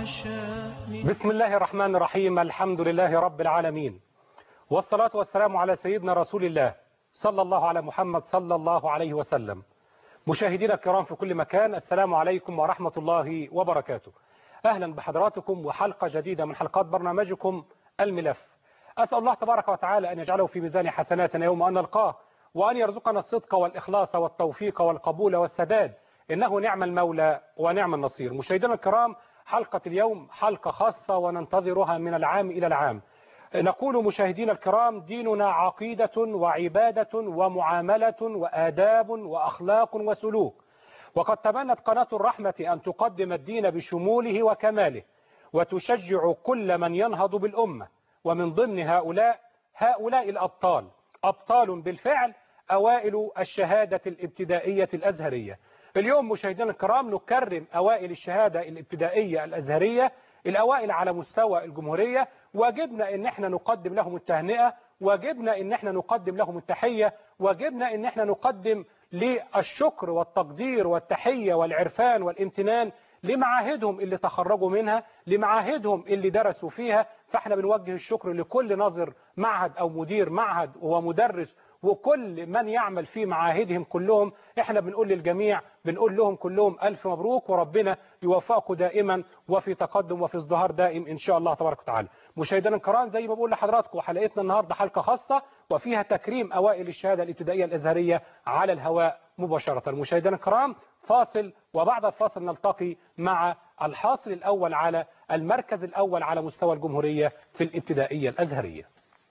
الشام بسم الله الرحمن الرحيم الحمد لله رب العالمين والصلاة والسلام على سيدنا رسول الله صلى الله على محمد صلى الله عليه وسلم مشاهدينا الكرام في كل مكان السلام عليكم ورحمة الله وبركاته أهلا بحضراتكم وحلقة جديدة من حلقات برنامجكم الملف أسأل الله تبارك وتعالى أن يجعله في ميزان حسناتنا يوم أن نلقاه وأن يرزقنا الصدق والإخلاص والتوفيق والقبول والسداد إنه نعم المولى ونعم النصير مشاهدينا الكرام حلقة اليوم حلقة خاصة وننتظرها من العام إلى العام نقول مشاهدينا الكرام ديننا عقيدة وعبادة ومعاملة وآداب وأخلاق وسلوك وقد تمنت قناة الرحمة أن تقدم الدين بشموله وكماله وتشجع كل من ينهض بالأمة ومن ضمن هؤلاء هؤلاء الأبطال أبطال بالفعل أوائل الشهادة الابتدائية الأزهرية اليوم مشاهدينا الكرام نكرم أوائل الشهادة الابتدائية الأزهرية الأوائل على مستوى الجمهورية واجبنا ان احنا نقدم لهم التهنئة واجبنا ان احنا نقدم لهم التحية واجبنا ان احنا نقدم للشكر والتقدير والتحية والعرفان والامتنان لمعاهدهم اللي تخرجوا منها لمعاهدهم اللي درسوا فيها فاحنا بنوجه الشكر لكل ناظر معهد او مدير معهد ومدرس وكل من يعمل في معاهدهم كلهم احنا بنقول للجميع بنقول لهم كلهم ألف مبروك وربنا يوفقكم دائما وفي تقدم وفي ازدهار دائم إن شاء الله تبارك وتعالى مشاهدينا الكرام زي ما بقول لحضراتكم حلقتنا النهاردة حلقة خاصة وفيها تكريم أوائل الشهادة الابتدائية الأزهرية على الهواء مباشرة مشاهدينا الكرام فاصل وبعد الفاصل نلتقي مع الحاصل الأول على المركز الأول على مستوى الجمهورية في الابتدائية الأزهرية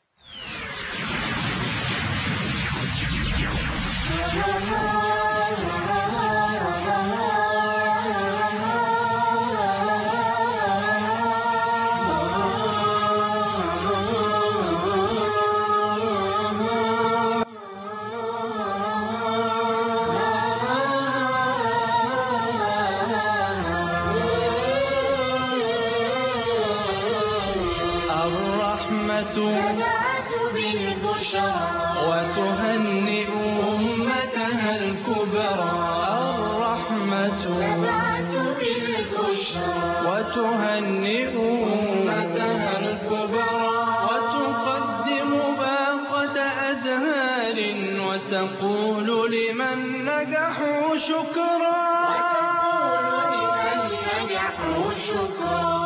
الرحمة بدأت بالبشرى وتهنئ أمتها الكبرى الرحمة بدأت بالبشرى وتهنئ أمتها الكبرى وتقدم باقة أزهار وتقول لمن نجحوا شكرا وتقول لمن نجحوا شكرا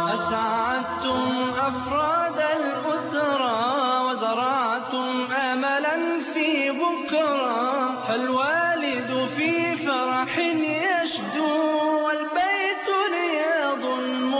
أسعدتم أفراد الأسرة وزرعتم أملا في بكرة فالوالد في فرح يشدو والبيت رياض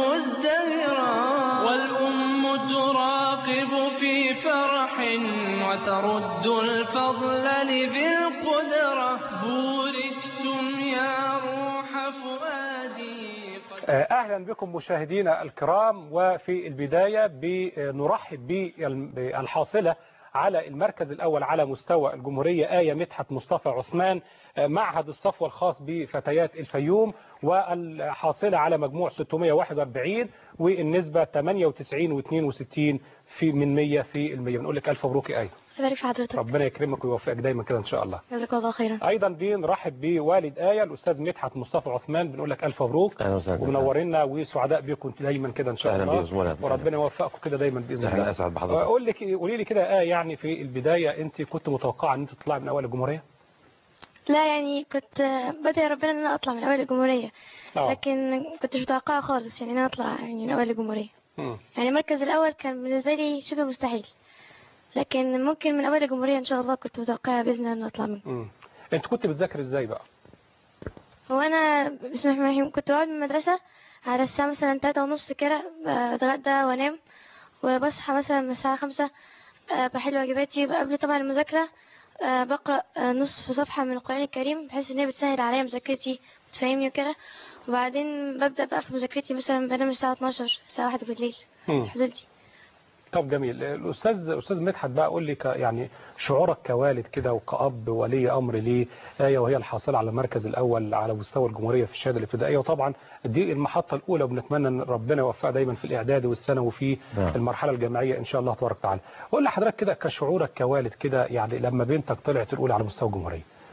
مزدهرا والأم تراقب في فرح وترد الفضل لذي القدرة بوركتم يا روح فؤادي قد أهلا بكم مشاهدينا الكرام وفي البداية بنرحب بالحاصلة على المركز الأول على مستوى الجمهورية آية مدحت مصطفى عثمان معهد الصفوة الخاص بفتيات الفيوم والحاصلة على مجموع 641 والنسبة 98 و62 في من 100 في المية بنقول لك ألف مبروك يا آية بارك في حضرتك ربنا يكرمك ويوفقك دايما كده إن شاء الله جزاك الله خيرا ايضا بنرحب بوالد ايه الاستاذ مدحت مصطفى عثمان بنقول لك الف مبروك أهلا وسهلا. ومنورنا وسعداء بكم دايما كده ان شاء أهلا الله بيك زملاء. وربنا يوفقكم كده دايما باذن أهلا الله أسعد بحضرتك. قول لك قولي لي كده ايه يعني في البدايه انت كنت متوقعه ان انت تطلعي من اوائل الجمهوريه لا يعني كنت بدعي ربنا ان انا اطلع من اوائل الجمهوريه آه. لكن كنت مش متوقعه خالص يعني ان انا اطلع يعني من اوائل الجمهوريه مم. يعني المركز الاول كان بالنسبه لي شبه مستحيل لكن ممكن من اوائل الجمهوريه ان شاء الله كنت متوقعه باذن الله ان اطلع منه مم. انت كنت بتذاكر ازاي بقى هو انا بسم الله الرحمن الرحيم كنت بقعد من المدرسه على الساعه مثلا تلاتة ونص كده بتغدى وانام وبصحى مثلا من الساعه خمسة آه، بحل واجباتي قبل طبعا المذاكره آه، بقرا آه، نصف صفحه من القران الكريم بحيث ان هي بتسهل عليا مذاكرتي بتفهمني وكده وبعدين ببدا بقى في مذاكرتي مثلا بنام الساعه 12 الساعه 1 بالليل مم. الحدود دي طب جميل الاستاذ استاذ مدحت بقى قول لي ك- يعني شعورك كوالد كده وكأب ولي امر ليه ايه وهي الحاصله على المركز الاول على مستوى الجمهوريه في الشهاده الابتدائيه وطبعا دي المحطه الاولى وبنتمنى ان ربنا يوفقها دايما في الاعدادي والثانوي وفي نعم. المرحله الجامعيه ان شاء الله تبارك وتعالى قول لحضرتك كده كشعورك كوالد كده يعني لما بنتك طلعت الاولى على مستوى الجمهوريه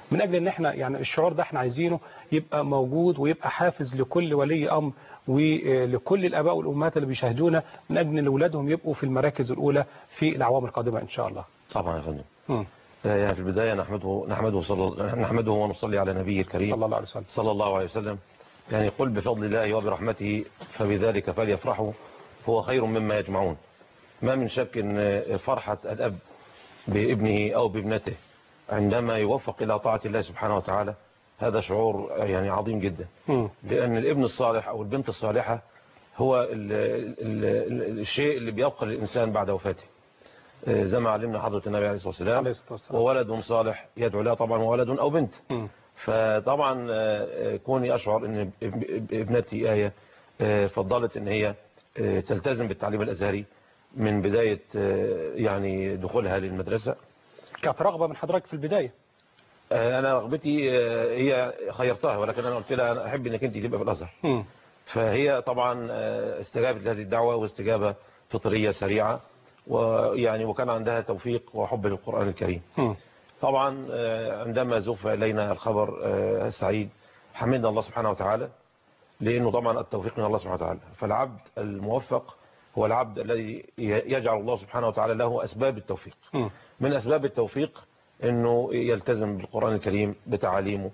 من اجل ان احنا يعني الشعور ده احنا عايزينه يبقى موجود ويبقى حافز لكل ولي امر ولكل الاباء والامهات اللي بيشاهدونا من اجل ان اولادهم يبقوا في المراكز الاولى في الاعوام القادمه ان شاء الله طبعا يا فندم مم. آه، يعني في البداية نحمده نحمده صلى نحمده ونصلي على نبيه الكريم صلى الله عليه وسلم صلى الله عليه وسلم يعني قل بفضل الله وبرحمته فبذلك فليفرحوا هو خير مما يجمعون ما من شك ان فرحة الأب بابنه أو بابنته عندما يوفق إلى طاعة الله سبحانه وتعالى هذا شعور يعني عظيم جدا مم. لأن الابن الصالح أو البنت الصالحة هو ال ال ال الشيء اللي بيبقى للإنسان بعد وفاته آه، زي ما علمنا حضرة النبي عليه الصلاة والسلام عليه الصلاة والسلام. وولد صالح يدعو له طبعا وولد أو بنت مم. فطبعا آه، آه، كوني أشعر أن اب- اب- ابنتي آية آه، فضلت أن هي آه، تلتزم بالتعليم الأزهري من بداية آه، يعني دخولها للمدرسة كانت رغبه من حضرتك في البدايه آه، أنا رغبتي آه، هي خيرتها ولكن أنا قلت لها أنا أحب أنك أنت تبقى في الأزهر مم. فهي طبعا آه، استجابت لهذه الدعوة واستجابة فطرية سريعة ويعني وكان عندها توفيق وحب للقرآن الكريم مم. طبعا آه، عندما زف إلينا الخبر آه، السعيد حمدنا الله سبحانه وتعالى لأنه طبعا التوفيق من الله سبحانه وتعالى فالعبد الموفق هو العبد الذي ي- يجعل الله سبحانه وتعالى له أسباب التوفيق مم. من أسباب التوفيق أنه يلتزم بالقرآن الكريم بتعاليمه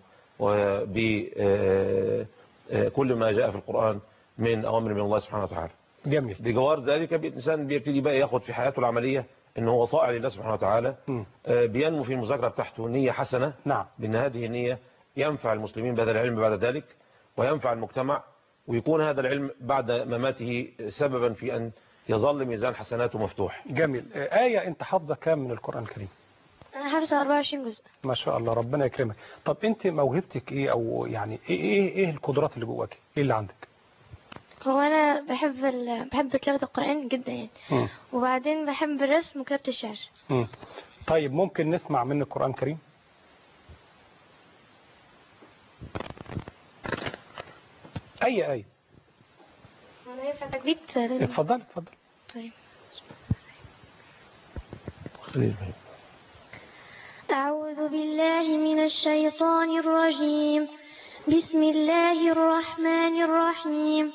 وبكل ما جاء في القرآن من أوامر من الله سبحانه وتعالى جميل بجوار ذلك الإنسان بيبتدي بقى ياخد في حياته العملية أنه هو طائع لله سبحانه وتعالى مم. آه، بينمو في المذاكرة بتاعته نية حسنة نعم بأن هذه النية ينفع المسلمين بهذا العلم بعد ذلك وينفع المجتمع ويكون هذا العلم بعد مماته سببا في أن يظل ميزان حسناته مفتوح جميل آه، آية أنت حافظة كام من القرآن الكريم انا حافظه 24 جزء ما شاء الله ربنا يكرمك طب أنت موهبتك إيه أو يعني إيه إيه, إيه القدرات اللي جواك إيه اللي عندك هو انا بحب ال... بحب كتابه القران جدا يعني مم. وبعدين بحب الرسم وكتابه الشعر مم. طيب ممكن نسمع منك القرآن الكريم أي آية انا ينفع تجديد اتفضل اتفضل طيب خليل بيه. أعوذ بالله من الشيطان الرجيم بسم الله الرحمن الرحيم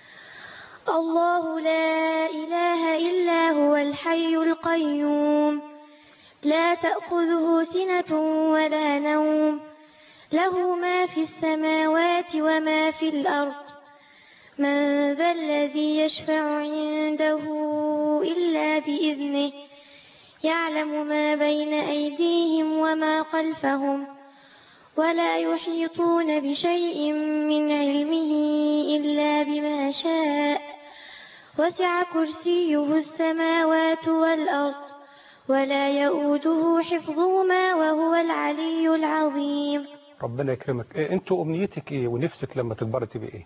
الله لا إله إلا هو الحي القيوم لا تأخذه سنة ولا نوم له ما في السماوات وما في الأرض من ذا الذي يشفع عنده إلا بإذنه يعلم ما بين أيديهم وما خلفهم ولا يحيطون بشيء من علمه إلا بما شاء وسع كرسيه السماوات والأرض ولا يؤوده حفظهما وهو العلي العظيم ربنا يكرمك إيه انتوا امنيتك ايه ونفسك لما تكبري تبقى ايه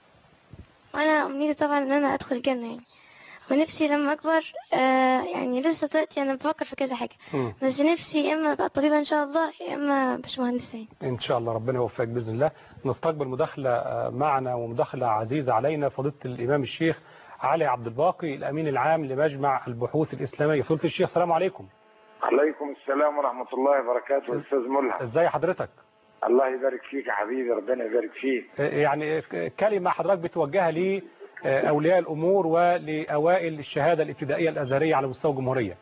وأنا أمنيتي طبعا إن أنا أدخل الجنة يعني ونفسي لما أكبر آه يعني لسه دلوقتي أنا بفكر في كذا حاجة مم. بس نفسي يا إما أبقى طبيبة إن شاء الله يا إما باشمهندسة يعني ان شاء الله ربنا يوفقك باذن الله نستقبل مداخله آه، معنا ومداخله عزيزه علينا فضيله الامام الشيخ علي عبد الباقي الامين العام لمجمع البحوث الاسلاميه فضيله الشيخ السلام عليكم عليكم السلام ورحمة الله وبركاته أستاذ ملهم ازاي حضرتك الله يبارك فيك يا حبيبي ربنا يبارك فيك آه، يعني آه، كلمه حضرتك بتوجهها لاولياء الامور ولاوائل الشهاده الابتدائيه الازهريه على مستوى الجمهوريه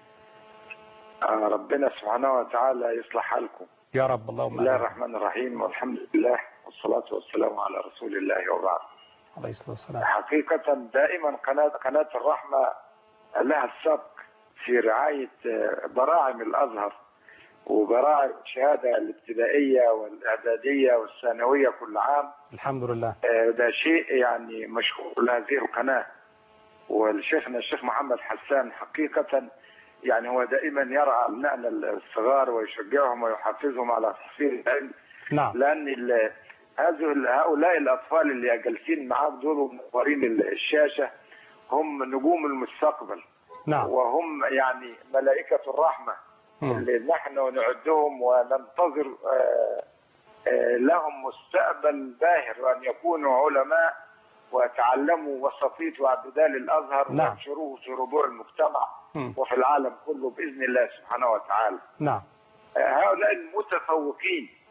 آه ربنا سبحانه وتعالى يصلح حالكم يا رب اللهم بسم الله آمين. الرحمن الرحيم والحمد لله والصلاة والسلام على رسول الله وبعد عليه الصلاه والسلام حقيقة دائما قناة قناة الرحمة لها السبق في رعاية آه، براعم الأزهر وبراعم الشهادة الابتدائية والإعدادية والثانوية كل عام الحمد لله آه، ده شيء يعني مشهور لهذه القناة والشيخنا الشيخ محمد حسان حقيقة يعني هو دائما يرعى أبنائنا الصغار ويشجعهم ويحفزهم على تحصيل العلم نعم لأن ال- هذه ال- هؤلاء الأطفال اللي جالسين معاك دول ومنورين ال- الشاشة هم نجوم المستقبل نعم وهم يعني ملائكة الرحمة مم. اللي نحن نعدهم وننتظر آه، آه، لهم مستقبل باهر وأن يكونوا علماء ويتعلموا وسطية واعتدال الأزهر نعم. وينشروه في ربوع المجتمع مم. وفي العالم كله بإذن الله سبحانه وتعالى نعم آه، هؤلاء المتفوقين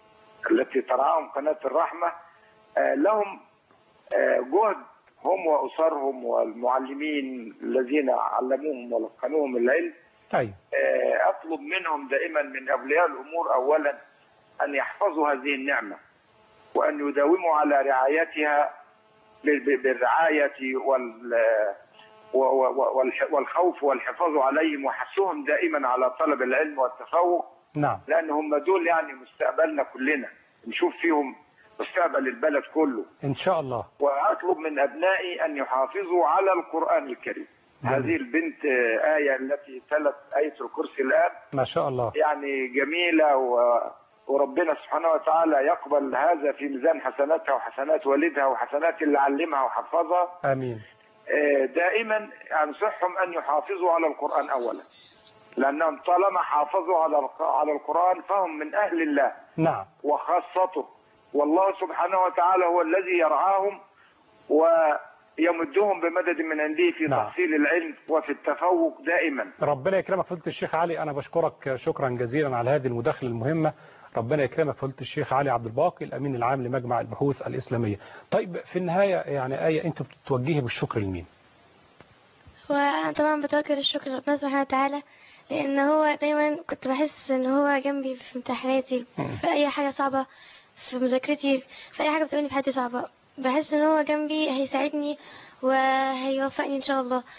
التي ترعاهم قناة الرحمة آه، لهم آه، جهد هم وأسرهم والمعلمين الذين علموهم ولقنوهم العلم أيوة آه، أطلب منهم دائما من أولياء الأمور أولا أن يحفظوا هذه النعمة وأن يداوموا على رعايتها ب- ب- بالرعاية وال و- و- والح- والخوف والحفاظ عليهم وحثهم دائما على طلب العلم والتفوق نعم لأن هم دول يعني مستقبلنا كلنا نشوف فيهم مستقبل البلد كله إن شاء الله وأطلب من أبنائي أن يحافظوا على القرآن الكريم جميل. هذه البنت آه، آية التي تلت آية الكرسي الآن ما شاء الله يعني جميلة و... وربنا سبحانه وتعالى يقبل هذا في ميزان حسناتها وحسنات والدها وحسنات اللي علمها وحفظها آمين آه، دائما أنصحهم أن يحافظوا على القرآن أولا لأنهم طالما حافظوا على الق- على القرآن فهم من أهل الله نعم وخاصته والله سبحانه وتعالى هو الذي يرعاهم ويمدهم بمدد من عنده في نعم. تحصيل العلم وفي التفوق دائما ربنا يكرمك فضيلة الشيخ علي أنا بشكرك شكرا جزيلا على هذه المداخلة المهمة ربنا يكرمك فضيلة الشيخ علي عبد الباقي الأمين العام لمجمع البحوث الإسلامية طيب في النهاية يعني آية أنت بتوجهي بالشكر لمين وأنا طبعا بتوجه الشكر لربنا سبحانه وتعالى لأن هو دايما كنت بحس إن هو جنبي في امتحاناتي في أي حاجة صعبة في مذاكرتي في أي حاجة بتقابلني في حياتي صعبة بحس إن هو جنبي هيساعدني وهيوفقني إن شاء الله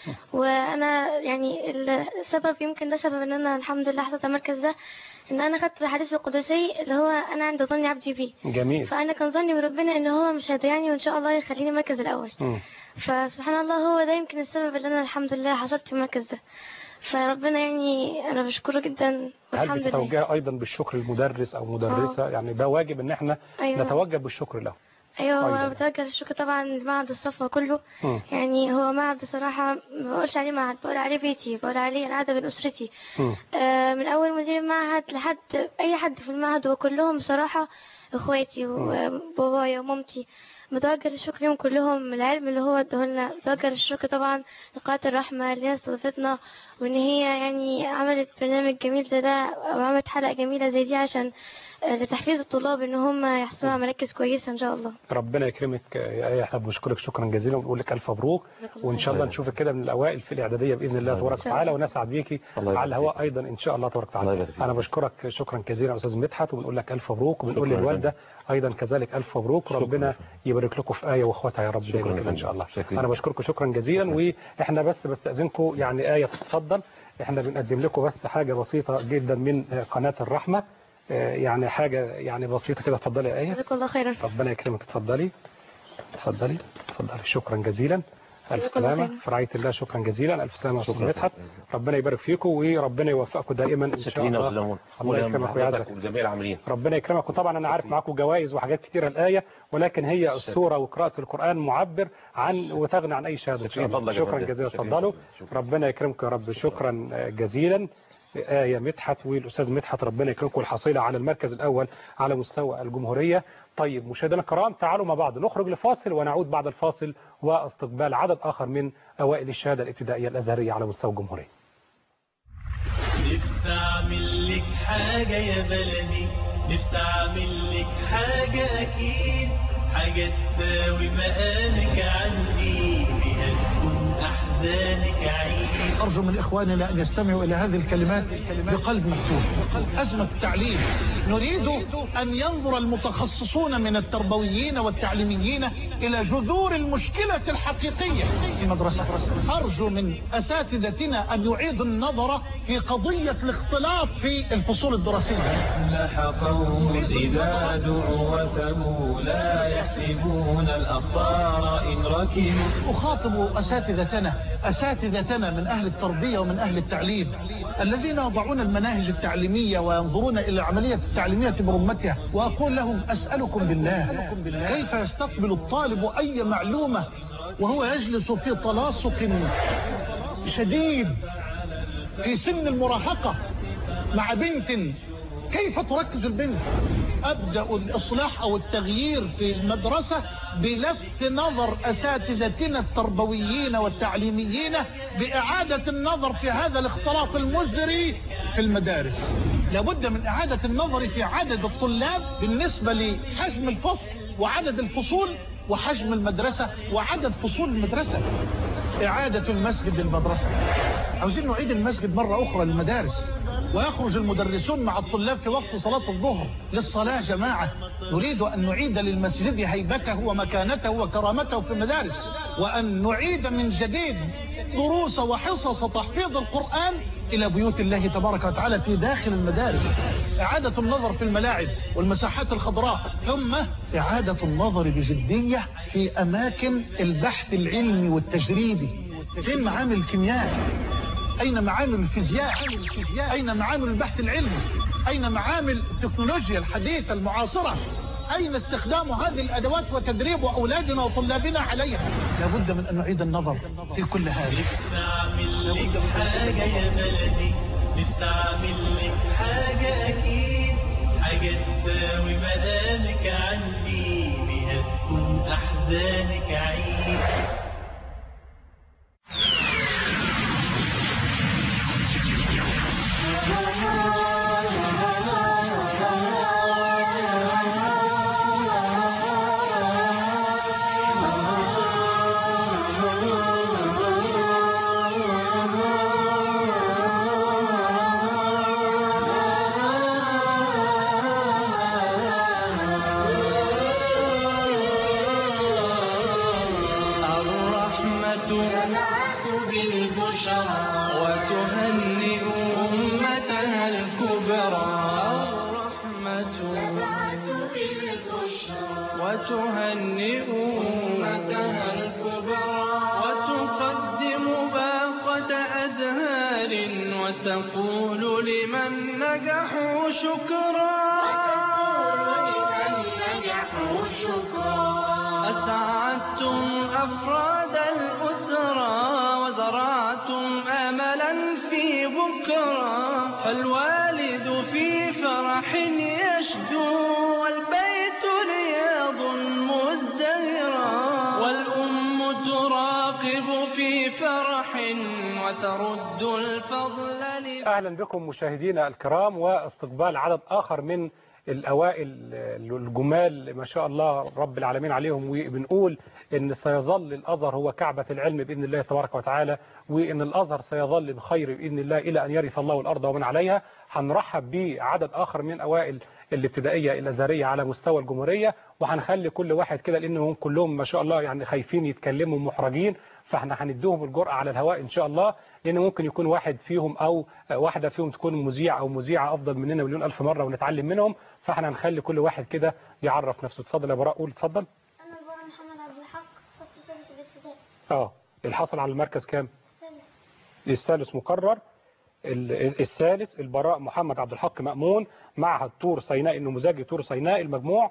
وأنا يعني السبب يمكن ده سبب إن أنا الحمد لله حصلت على المركز ده إن أنا خدت الحديث القدسي اللي هو أنا عند ظن عبدي بي جميل فأنا كان ظني بربنا إن هو مش هيضيعني وإن شاء الله يخليني المركز الأول مم. فسبحان الله هو ده يمكن السبب اللي انا الحمد لله حصلت في المركز ده فربنا يعني انا بشكره جدا هل والحمد لله بتتوجهي أيضا بالشكر للمدرس أو مدرسة يعني ده واجب إن احنا ايوه نتوجه بالشكر له ايوه هو أيضاً. انا بتوجه الشكر طبعا لمعهد الصفوة كله مم. يعني هو معهد بصراحة ما بقولش عليه معهد بقول عليه بيتي بقول عليه القعدة بين أسرتي مم. آه، من أول مدير المعهد لحد أي حد في المعهد وكلهم بصراحة إخواتي وبابايا ومامتي متوجه الشكر لهم كلهم العلم اللي هو ادهولنا متوجه الشكر طبعا لقناة الرحمة اللي هي استضافتنا وإن هي يعني عملت برنامج جميل زي ده أو عملت حلقة جميلة زي دي عشان آه، لتحفيز الطلاب إن هم يحصلوا على مراكز كويسة إن شاء الله ربنا يكرمك يا آية احنا بنشكرك شكرا جزيلا ونقول لك ألف مبروك وإن شاء الله نشوفك كده من الأوائل في الإعدادية بإذن الله الله تبارك يبارك وتعالى فيك. ونسعد بيكي الله يبارك على الهواء أيضا إن شاء الله تبارك الله وتعالى يبارك فيك. أنا بشكرك شكرا جزيلا أستاذ مدحت وبنقول لك ألف مبروك وبنقول شكرا للوالدة أيضا كذلك ألف مبروك شكرا. وربنا يبارك لكم في آية وأخواتها يا رب شكرا دايما كده يا إن شاء الله شكرا. أنا بشكركم شكرا جزيلا وإحنا بس بستأذنكم يعني آية تتفضل إحنا بنقدم لكم بس حاجة بسيطة جدا من قناة الرحمة آه، يعني حاجة يعني بسيطة كده اتفضلي يا آية جزاك الله خيرا ربنا يكرمك اتفضلي اتفضلي اتفضلي شكرا جزيلا ألف جزاك الله سلامة خيرا. في رعاية الله شكرا جزيلا ألف سلامة يا أستاذ شكرا. مدحت ربنا يبارك فيكم وربنا يوفقكم دائما إن شاء شاكرين يا استاذ الله لمون الله يكرمك ويعزك والجميع العاملين ربنا يكرمك وطبعا أنا عارف معاكم جوائز وحاجات كتيرة الآية ولكن هي الصورة وقراءة القرآن معبر عن وتغني عن أي شهادة إن شاء شكراً الله فضلك يا شكرا فندم. جزيلا شكراً. اتفضلوا شكراً. ربنا يكرمكم يا رب شكرا جزيلا آية مدحت والأستاذ مدحت ربنا يكرمكم الحصيلة على المركز الأول على مستوى الجمهورية طيب مشاهدينا الكرام تعالوا مع بعض نخرج لفاصل ونعود بعد الفاصل واستقبال عدد آخر من أوائل الشهادة الابتدائية الأزهرية على مستوى الجمهورية نفسي اعمل لك حاجة يا بلدي نفسي اعمل لك حاجة اكيد حاجة تساوي مقامك عندي بيها تكون احزانك عيد أرجو من إخواننا أن يستمعوا إلى هذه الكلمات بقلب مفتوح أزمة التعليم نريد أن ينظر المتخصصون من التربويين والتعليميين إلى جذور المشكلة الحقيقية في المدرسة أرجو من أساتذتنا أن يعيدوا النظر في قضية الاختلاط في الفصول الدراسية لح قوم إذا دعوا وثبوا لا يحسبون الأخطار إن ركبوا أخاطب أساتذتنا أساتذتنا من أهل التربية ومن أهل التعليم الذين يضعون المناهج التعليمية وينظرون إلى العملية التعليمية برمتها وأقول لهم أسألكم بالله كيف يستقبل الطالب أي معلومة وهو يجلس في تلاصق شديد في سن المراهقة مع بنت كيف تركز البنت أبدأ الإصلاح أو التغيير في المدرسة بلفت نظر أساتذتنا التربويين والتعليميين بإعادة النظر في هذا الاختلاط المزري في المدارس لابد من إعادة النظر في عدد الطلاب بالنسبة لحجم الفصل وعدد الفصول وحجم المدرسة وعدد فصول المدرسة إعادة المسجد للمدرسة عاوزين نعيد المسجد مرة أخرى للمدارس ويخرج المدرسون مع الطلاب في وقت صلاة الظهر للصلاة جماعة نريد أن نعيد للمسجد هيبته ومكانته وكرامته في المدارس وأن نعيد من جديد دروس وحصص تحفيظ القرآن إلى بيوت الله تبارك وتعالى في داخل المدارس إعادة النظر في الملاعب والمساحات الخضراء ثم إعادة النظر بجدية في أماكن البحث العلمي والتجريبي فين معامل الكيمياء أين معامل الفيزياء أين معامل البحث العلمي أين معامل التكنولوجيا الحديثة المعاصرة أين استخدام هذه الأدوات وتدريب أولادنا وطلابنا عليها لابد من أن نعيد النظر في كل هذه نستعمل لك حاجة يا بلدي نستعمل لك حاجة أكيد حاجة تساوي مقامك عندي بها تكون أحزانك عيد الرحمة تبعث بالبشرى وتهنئ أمتها الكبرى الرحمة تبعث بالبشرى وتهنئ أمتها الكبرى وتقدم باقة أزهار وتقول لمن نجحوا شكرا لمن نجحوا شكرا أسعدتم أفراد الأسرة وزرعتم أملا في بكرة فالوالد في فرح يشدو والبيت رياض مزدهرا والأم تراقب في فرح وترد الفضل لله أهلا بكم مشاهدينا الكرام واستقبال عدد آخر من الأوائل الجمال ما شاء الله رب العالمين عليهم وبنقول إن سيظل الأزهر هو كعبة العلم بإذن الله تبارك وتعالى وإن الأزهر سيظل بخير بإذن الله إلى أن يرث الله الأرض ومن عليها هنرحب بعدد آخر من أوائل الابتدائية الأزهرية على مستوى الجمهورية وهنخلي كل واحد كده لأنهم كلهم ما شاء الله يعني خايفين يتكلموا محرجين فاحنا هنديهم الجرأة على الهواء إن شاء الله لأن ممكن يكون واحد فيهم أو واحدة فيهم تكون مذيع أو مذيعة أفضل مننا مليون ألف مرة ونتعلم منهم فاحنا هنخلي كل واحد كده يعرف نفسه اتفضل يا براء قول اتفضل أنا البرع محمد عبد الحق الصف السادس الابتدائي اه الحصل على المركز كام الثالث مقرر ال- الثالث البراء محمد عبد الحق مأمون معهد طور سيناء النموذجي طور سيناء المجموع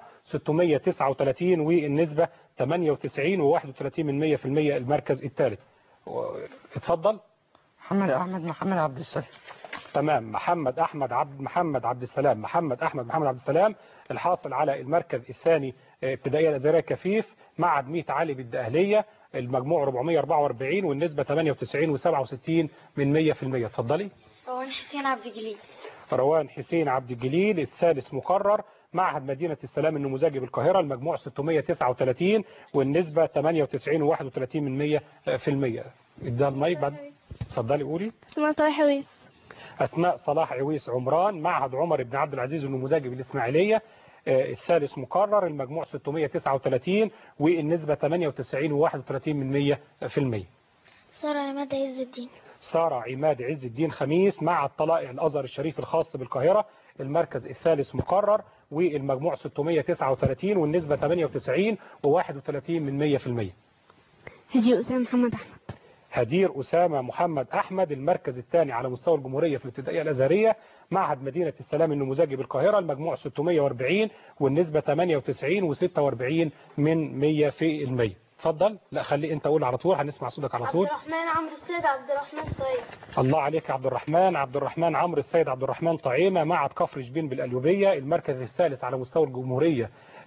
639 والنسبة 98 و31 من 100% المركز الثالث و- اتفضل محمد احمد محمد عبد السلام تمام محمد احمد عبد محمد عبد السلام محمد احمد محمد عبد السلام الحاصل على المركز الثاني اه، ابتدائيه الازهريه كفيف معهد 100 علي بالدقهليه المجموع 444 والنسبه 98 و67 من 100% اتفضلي روان حسين عبد الجليل روان حسين عبد الجليل الثالث مقرر معهد مدينة السلام النموذجي بالقاهرة المجموع 639 والنسبة 98 و31 من 100 في المية ادها المايك بعد اتفضلي قولي اسمها طارق حويس أسماء صلاح عويس عمران معهد عمر بن عبد العزيز النموذجي بالإسماعيلية آه، الثالث مقرر المجموع 639 والنسبة 98 و31 من 100 في المية سارة عماد عز الدين سارة عماد عز الدين خميس مع الطلائع الأزهر الشريف الخاص بالقاهرة المركز الثالث مقرر والمجموع 639 والنسبة 98 و31 من 100% هدي أسامة محمد أحمد هدير أسامة محمد أحمد المركز الثاني على مستوى الجمهورية في الابتدائية الأزهرية معهد مدينة السلام النموذجي بالقاهرة المجموع 640 والنسبة 98 و46 من 100 في المية اتفضل لا خلي انت قول على طول هنسمع صوتك على عبد طول الرحمن عمرو السيد عبد الرحمن طيب الله عليك يا عبد الرحمن عبد الرحمن عمرو السيد عبد الرحمن طعيمة معهد كفر شبين بالأليوبية المركز الثالث على مستوى الجمهورية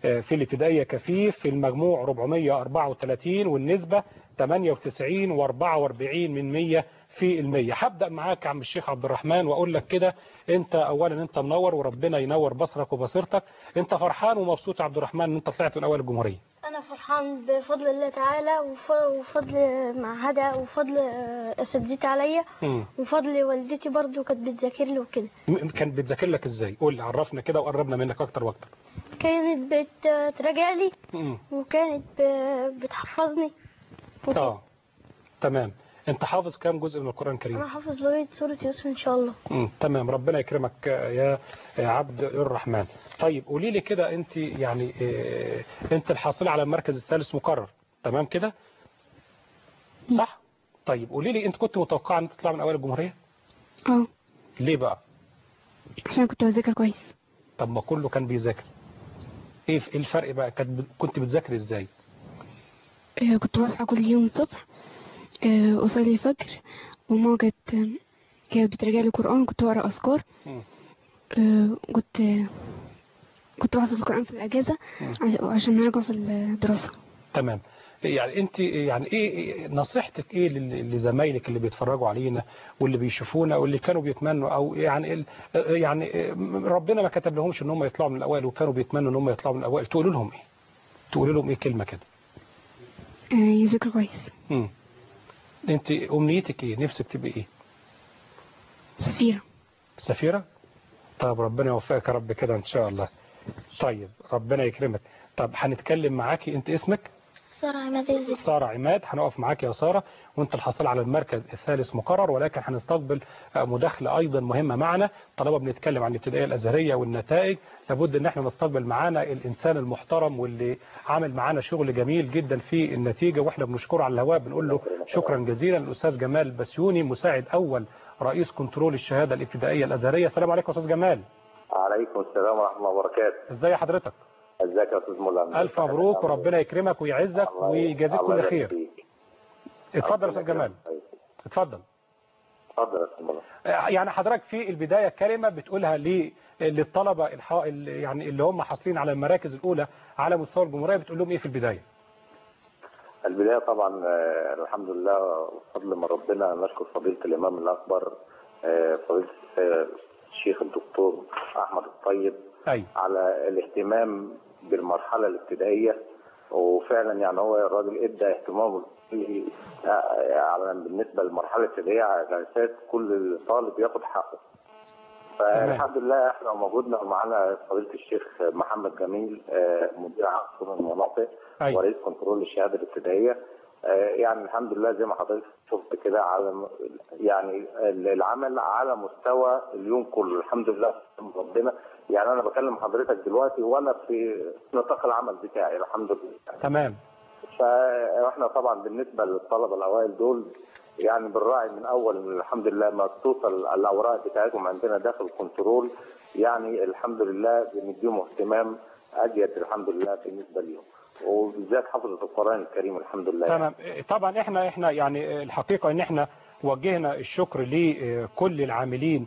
آه، في الابتدائية كفيف في المجموع 434 والنسبة 98 و44 من 100 في المية هبدأ معاك يا عم الشيخ عبد الرحمن وأقول لك كده أنت أولا أنت منور وربنا ينور بصرك وبصيرتك أنت فرحان ومبسوط يا عبد الرحمن أن أنت طلعت من أوائل الجمهورية أنا فرحان بفضل الله تعالى وف- وفضل معهدة وفضل آه، أساتذتي عليا مم. وفضل والدتي برضو كانت بتذاكر لي وكده م- كان بتذاكر لك إزاي قول لي عرفنا كده وقربنا منك أكتر وأكتر كانت بتراجع لي مم. وكانت ب- بتحفظني وكده. اه تمام انت حافظ كام جزء من القرآن الكريم أنا حافظ لغاية سورة يوسف إن شاء الله مم. تمام ربنا يكرمك يا يا عبد الرحمن طيب قولي لي كده انت يعني اه انت الحاصله على المركز الثالث مقرر تمام كده صح طيب قولي لي انت كنت متوقعه ان تطلع من اوائل الجمهوريه اه ليه بقى عشان كنت بذاكر كويس طب ما كله كان بيذاكر ايه ايه الفرق بقى كانت ب- كنت بتذاكر ازاي آه، كنت بصحى كل يوم الصبح آه، أصلي الفجر وماما كانت آه، كانت بترجع لي قرآن كنت بقرا أذكار مم. آه، كنت كنت بحفظ القرآن في الأجازة مم. عش- عشان نرجع في الدراسة تمام يعني انت يعني ايه إيه- نصيحتك ايه لل- لزمايلك اللي بيتفرجوا علينا واللي بيشوفونا واللي كانوا بيتمنوا او يعني ال- يعني ربنا ما كتب لهمش ان هم يطلعوا من الاوائل وكانوا بيتمنوا ان هم يطلعوا من الاوائل تقولوا لهم ايه تقولوا لهم ايه كلمه كده آه، يذاكر كويس امم انت امنيتك ايه نفسك تبقي ايه سفيرة سفيره طب ربنا يوفقك يا رب كده ان شاء الله طيب ربنا يكرمك طب هنتكلم معاكي انت اسمك سارة عماد الزكي سارة عماد هنقف معاك يا سارة وانت الحاصل على المركز الثالث مقرر ولكن هنستقبل آه، مداخلة ايضا مهمة معنا طالما بنتكلم عن الابتدائية الازهرية والنتائج لابد ان احنا نستقبل معانا الانسان المحترم واللي عامل معانا شغل جميل جدا في النتيجة واحنا بنشكره على الهواء بنقول له شكرا جزيلا الاستاذ جمال بسيوني مساعد اول رئيس كنترول الشهادة الابتدائية الازهرية السلام عليكم يا استاذ جمال عليكم السلام ورحمة الله وبركاته ازاي حضرتك ازيك يا استاذ مولانا الف مبروك وربنا يكرمك ويعزك الله- ويجازيك الله كل يبارك خير فيك. اتفضل يا استاذ جمال اتفضل اتفضل يا استاذ مولانا يعني حضرتك في البداية كلمة بتقولها ل- للطلبة الح- ال- يعني اللي هم حاصلين على المراكز الأولى على مستوى الجمهورية بتقول لهم إيه في البداية؟ البداية طبعا آه، الحمد لله بفضل من ربنا نشكر فضيلة الإمام الأكبر آه، فضيلة آه، الشيخ الدكتور أحمد الطيب أي على الاهتمام بالمرحلة الابتدائية وفعلا يعني هو الراجل ادى اهتمامه فيه، آه، على بالنسبة للمرحلة الابتدائية على أساس كل طالب ياخد حقه فالحمد لله احنا موجودنا معانا فضيله الشيخ محمد جميل آه، مدير عام قانون المناطق أيوة. ورئيس كنترول الشهاده الابتدائيه آه، يعني الحمد لله زي ما حضرتك شفت كده على م- يعني العمل على مستوى اليوم كله الحمد لله ربنا يعني انا بكلم حضرتك دلوقتي وانا في نطاق العمل بتاعي الحمد لله تمام فاحنا طبعا بالنسبه للطلبه الاوائل دول يعني بنراعي من اول الحمد لله ما توصل الاوراق بتاعتهم عندنا داخل الكنترول يعني الحمد لله بنديهم اهتمام ازيد الحمد لله بالنسبه ليهم وبالذات حفظه القران الكريم الحمد لله تمام طبعا احنا احنا يعني الحقيقة ان احنا وجهنا الشكر لكل العاملين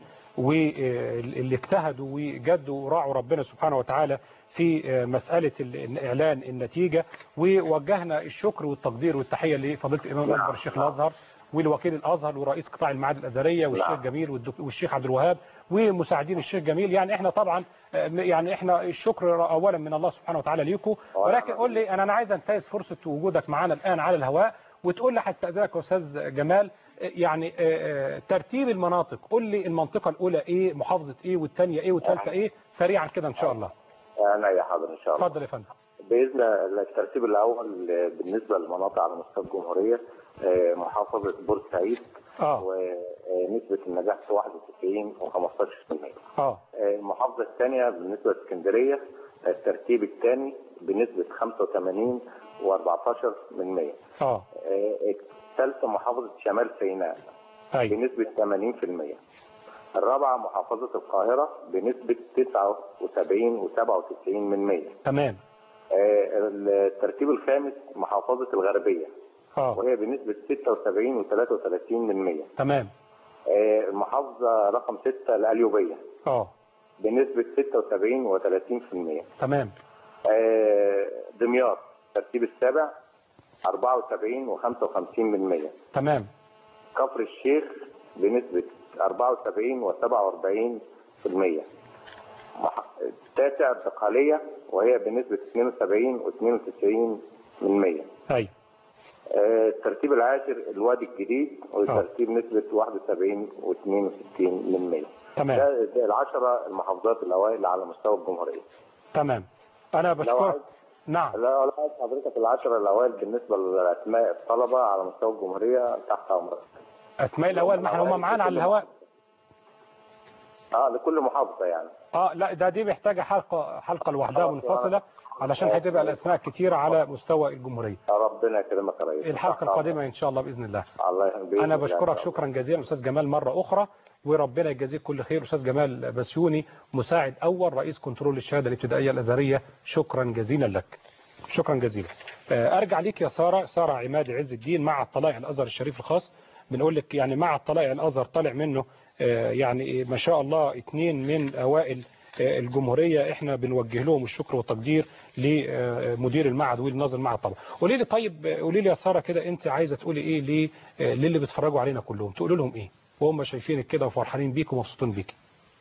واللي اجتهدوا وجدوا وراعوا ربنا سبحانه وتعالى في مسألة إعلان النتيجة ووجهنا الشكر والتقدير والتحية لفضيلة الإمام نعم. الأكبر الشيخ الأزهر ولوكيل الأزهر ورئيس قطاع المعاهد الأزهرية والشيخ نعم. جميل والدك- والشيخ عبد الوهاب ومساعدين الشيخ جميل يعني احنا طبعا آه، يعني احنا الشكر اولا من الله سبحانه وتعالى ليكم ولكن قول لي انا انا عايز انتهز فرصه وجودك معانا الان على الهواء وتقول لي هستاذنك يا استاذ جمال آه، يعني آه، آه، ترتيب المناطق قول لي المنطقه الاولى ايه محافظه ايه والثانيه ايه والثالثه ايه سريعا كده ان شاء الله انا يا حاضر ان شاء الله اتفضل يا فندم باذن الله الترتيب الاول بالنسبه للمناطق على مستوى الجمهوريه آه، محافظه بورسعيد اه ونسبه النجاح في 91 و15% اه المحافظة الثانية بالنسبة لاسكندرية الترتيب الثاني بنسبة 85 و14 من 100 اه الثالثة محافظة شمال سيناء ايوه بنسبة 80% الرابعة محافظة القاهرة بنسبة 79 و97 من 100 تمام الترتيب الخامس محافظة الغربية اه وهي بنسبة 76 و33 من 100 تمام المحافظة رقم 6 القليوبية اه بنسبة 76 و30% تمام آه، دمياط الترتيب السابع 74 و55 من 100 تمام كفر الشيخ بنسبة 74 و47 في المية التاسع الدقهلية وهي بنسبة 72 و92 من 100 أي آه، الترتيب العاشر الوادي الجديد وترتيب نسبة 71 و62 من 100 تمام. ده, ده العشرة المحافظات الأوائل على مستوى الجمهورية تمام أنا لو بشكرك عايز نعم لا لو عايز حضرتك العشرة الأوائل بالنسبة لأسماء الطلبة على مستوى الجمهورية تحت أمرك أسماء الأول ما احنا هم معانا على الهواء اه لكل محافظة يعني اه لا ده دي محتاجة حلقة حلقة لوحدها خلاص، منفصلة علشان هتبقى الأسماء كتيرة على مستوى الجمهورية ربنا يكرمك يا ريس الحلقة القادمة إن شاء الله بإذن الله الله يهديك أنا بشكرك شكرا جزيلا أستاذ جمال مرة أخرى وربنا يجازيك كل خير أستاذ جمال بسيوني مساعد أول رئيس كنترول الشهادة الابتدائية الأزهرية شكرا جزيلا لك شكرا جزيلا آه، أرجع ليك يا سارة سارة عماد عز الدين مع الطلائع الأزهر الشريف الخاص بنقول لك يعني مع الطلائع الأزهر طالع منه آه، يعني ما شاء الله اثنين من أوائل آه، الجمهورية احنا بنوجه لهم الشكر والتقدير لمدير المعهد والناظر المعهد طبعا قولي لي طيب آه، قولي لي يا سارة كده انت عايزة تقولي ايه ليه آه، للي بيتفرجوا علينا كلهم تقولي لهم ايه وهم شايفينك كده وفرحانين بيك ومبسوطين بيك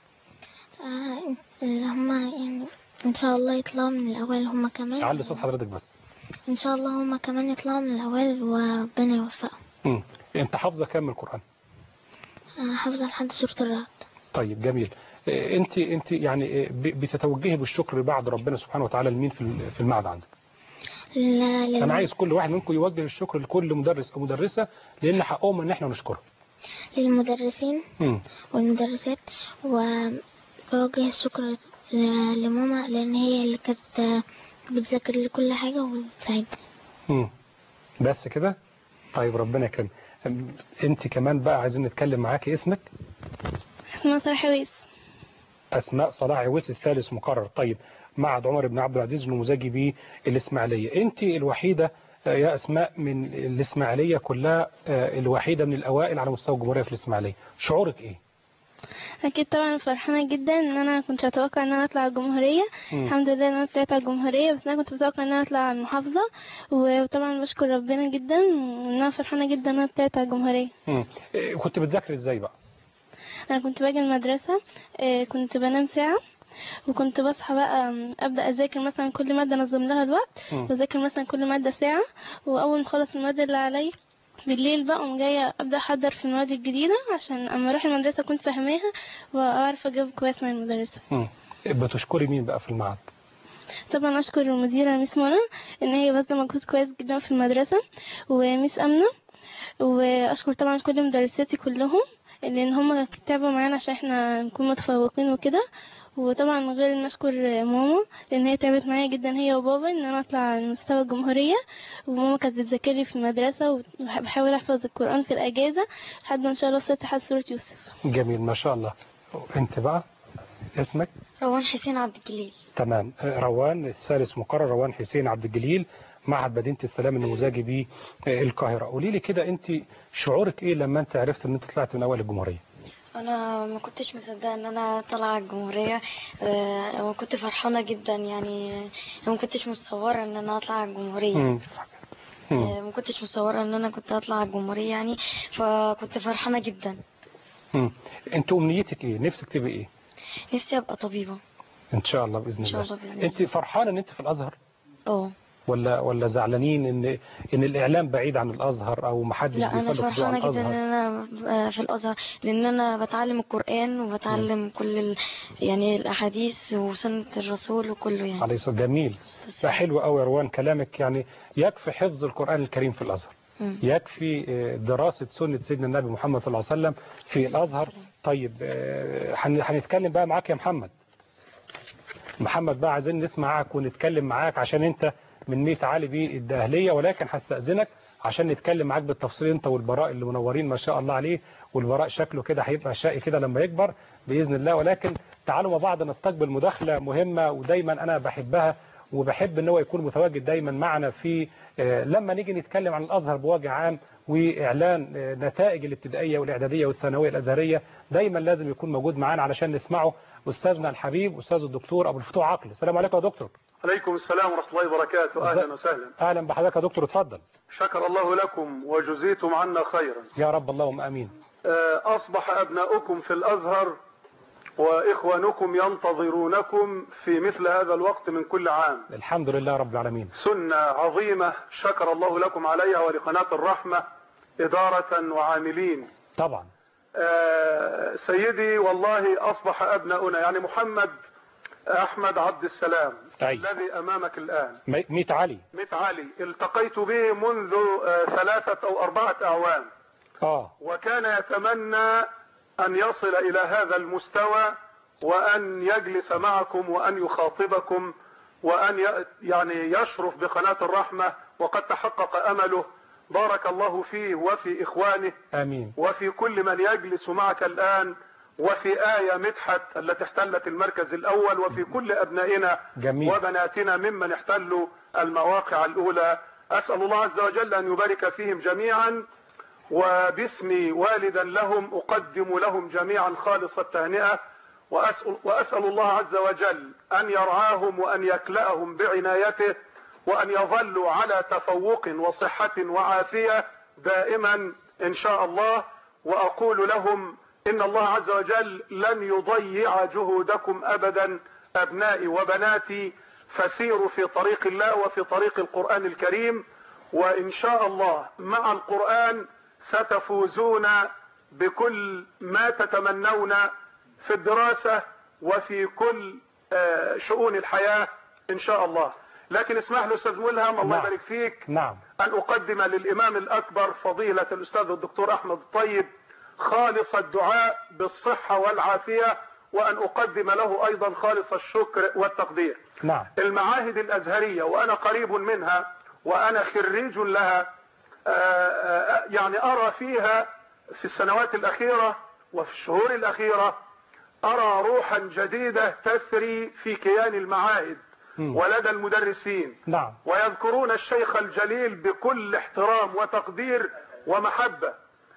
آه، اللي هما يعني ان شاء الله يطلعوا من الاوائل هما كمان علي صوت حضرتك بس ان شاء الله هما كمان يطلعوا من الاوائل وربنا يوفقهم مم. انت حافظة كام من القرآن آه، حافظة لحد سورة الرعد طيب جميل آه، انت انت يعني آه، ب- بتتوجهي بالشكر بعد ربنا سبحانه وتعالى لمين في ال- في المعهد عندك لا لل- انا عايز كل واحد منكم يوجه الشكر لكل مدرس او مدرسة لان حقهم ان احنا نشكرهم للمدرسين مم. والمدرسات وبوجه الشكر ل- لماما لان هي اللي كانت آه، بتذاكر لي كل حاجة وبتساعدني مم. بس كده طيب ربنا يكرم انت كمان بقى عايزين نتكلم معاكي اسمك اسمها صالح ويس اسماء صلاح عويس الثالث مقرر طيب معهد عمر بن عبد العزيز النموذجي بالاسماعيليه انت الوحيده آه، يا اسماء من الاسماعيليه كلها آه، الوحيده من الاوائل على مستوى الجمهوريه في الاسماعيليه شعورك ايه اكيد طبعا فرحانه جدا ان انا كنت اتوقع ان انا اطلع الجمهوريه مم. الحمد لله ان انا طلعت على الجمهوريه بس انا كنت متوقع ان انا اطلع على المحافظه وطبعا بشكر ربنا جدا وان انا فرحانه جدا ان انا طلعت على الجمهوريه مم. آه، كنت بتذاكري ازاي بقى انا كنت باجي المدرسه آه، كنت بنام ساعه وكنت بصحى بقى آم، ابدا اذاكر مثلا كل ماده انظم لها الوقت مم. واذاكر مثلا كل ماده ساعه واول ما اخلص الماده اللي عليا بالليل بقى قوم جايه ابدا احضر في المواد الجديده عشان اما اروح المدرسه اكون فاهماها واعرف اجاوب كويس مع المدرسه مم. بتشكري مين بقى في المعهد طبعا اشكر المديره ميس منى ان هي باذله مجهود كويس جدا في المدرسه وميس امنه واشكر طبعا كل مدرساتي كلهم لان هم تعبوا معانا عشان احنا نكون متفوقين وكده وطبعا غير ان اشكر ماما لان هي تعبت معايا جدا هي وبابا ان انا اطلع على مستوى الجمهوريه وماما كانت بتذاكر لي في المدرسه وبحاول احفظ القران في الاجازه لحد ما ان شاء الله وصلت لحد سوره يوسف جميل ما شاء الله انت بقى اسمك روان حسين عبد الجليل تمام آه، روان الثالث مقرر روان حسين عبد الجليل معهد مدينة السلام النموذجي بالقاهرة قولي لي كده انت شعورك ايه لما انت عرفت ان انت طلعت من اوائل الجمهورية انا ما كنتش مصدقه ان انا طالعه الجمهوريه آه، وكنت فرحانه جدا يعني ما كنتش متصوره ان انا اطلع الجمهوريه مم. مم. آه، ما كنتش متصوره ان انا كنت اطلع الجمهوريه يعني فكنت فرحانه جدا مم. انت امنيتك ايه نفسك تبقى ايه نفسي ابقى طبيبه ان شاء الله باذن إن شاء الله الله بإذن الله. انت فرحانه ان انت في الازهر اه ولا ولا زعلانين ان ان الاعلام بعيد عن الازهر او ما حدش لا انا بيسلط الضوء فرحانه على جدا ان الازهر انا في الازهر لان انا بتعلم القران وبتعلم كل ال... يعني الاحاديث وسنه الرسول وكله يعني عليه الصلاه جميل ده حلو قوي يا روان كلامك يعني يكفي حفظ القران الكريم في الازهر مم. يكفي آه، دراسة سنة سيدنا النبي محمد صلى الله عليه وسلم في الأزهر طيب آه، هن- هنتكلم بقى معاك يا محمد محمد بقى عايزين نسمعك ونتكلم معاك عشان انت من ميت عالي بيه الدهلية ولكن هستأذنك عشان نتكلم معاك بالتفصيل انت والبراء اللي منورين ما شاء الله عليه والبراء شكله كده هيبقى شقي كده لما يكبر بإذن الله ولكن تعالوا مع بعض نستقبل مداخلة مهمة ودايما أنا بحبها وبحب ان هو يكون متواجد دايما معنا في آه، لما نيجي نتكلم عن الازهر بوجه عام واعلان آه، نتائج الابتدائيه والاعداديه والثانويه الازهريه دايما لازم يكون موجود معانا علشان نسمعه استاذنا الحبيب استاذ الدكتور ابو الفتوح عقل السلام عليكم يا دكتور عليكم السلام ورحمة الله وبركاته أهلا وسهلا اهلا بحضرتك يا دكتور اتفضل شكر الله لكم وجزيتم عنا خيرا يا رب اللهم امين آه، أصبح أبناؤكم في الأزهر وإخوانكم ينتظرونكم في مثل هذا الوقت من كل عام الحمد لله رب العالمين سنة عظيمة شكر الله لكم عليها ولقناة الرحمة إدارة وعاملين طبعا آه، سيدي والله أصبح أبناؤنا يعني محمد أحمد عبد السلام أي. الذي أمامك الآن مي- ميت علي ميت علي التقيت به منذ آه، ثلاثة أو أربعة أعوام اه وكان يتمنى أن يصل إلى هذا المستوى وأن يجلس معكم وأن يخاطبكم وأن ي- يعني يشرف بقناة الرحمة وقد تحقق أمله بارك الله فيه وفي إخوانه امين وفي كل من يجلس معك الآن وفي آية مدحت التي احتلت المركز الأول وفي كل أبنائنا جميل. وبناتنا ممن احتلوا المواقع الأولى أسأل الله عز وجل أن يبارك فيهم جميعا وباسمي والدا لهم أقدم لهم جميعا خالص التهنئة وأسأل, وأسأل الله عز وجل أن يرعاهم وأن يكلأهم بعنايته وأن يظلوا على تفوق وصحة وعافية دائما إن شاء الله وأقول لهم إن الله عز وجل لن يضيع جهودكم أبدا أبنائي وبناتي فسيروا في طريق الله وفي طريق القرآن الكريم وإن شاء الله مع القرآن ستفوزون بكل ما تتمنون في الدراسة وفي كل آه، شؤون الحياة إن شاء الله لكن اسمح لي أستاذ ملهم الله نعم. يبارك فيك نعم أن أقدم للإمام الأكبر فضيلة الأستاذ الدكتور أحمد الطيب خالص الدعاء بالصحة والعافية وأن أقدم له أيضا خالص الشكر والتقدير نعم المعاهد الأزهرية وأنا قريب منها وأنا خريج لها آه، آه، يعني أرى فيها في السنوات الأخيرة وفي الشهور الأخيرة أرى روحا جديدة تسري في كيان المعاهد مم. ولدى المدرسين نعم ويذكرون الشيخ الجليل بكل احترام وتقدير ومحبة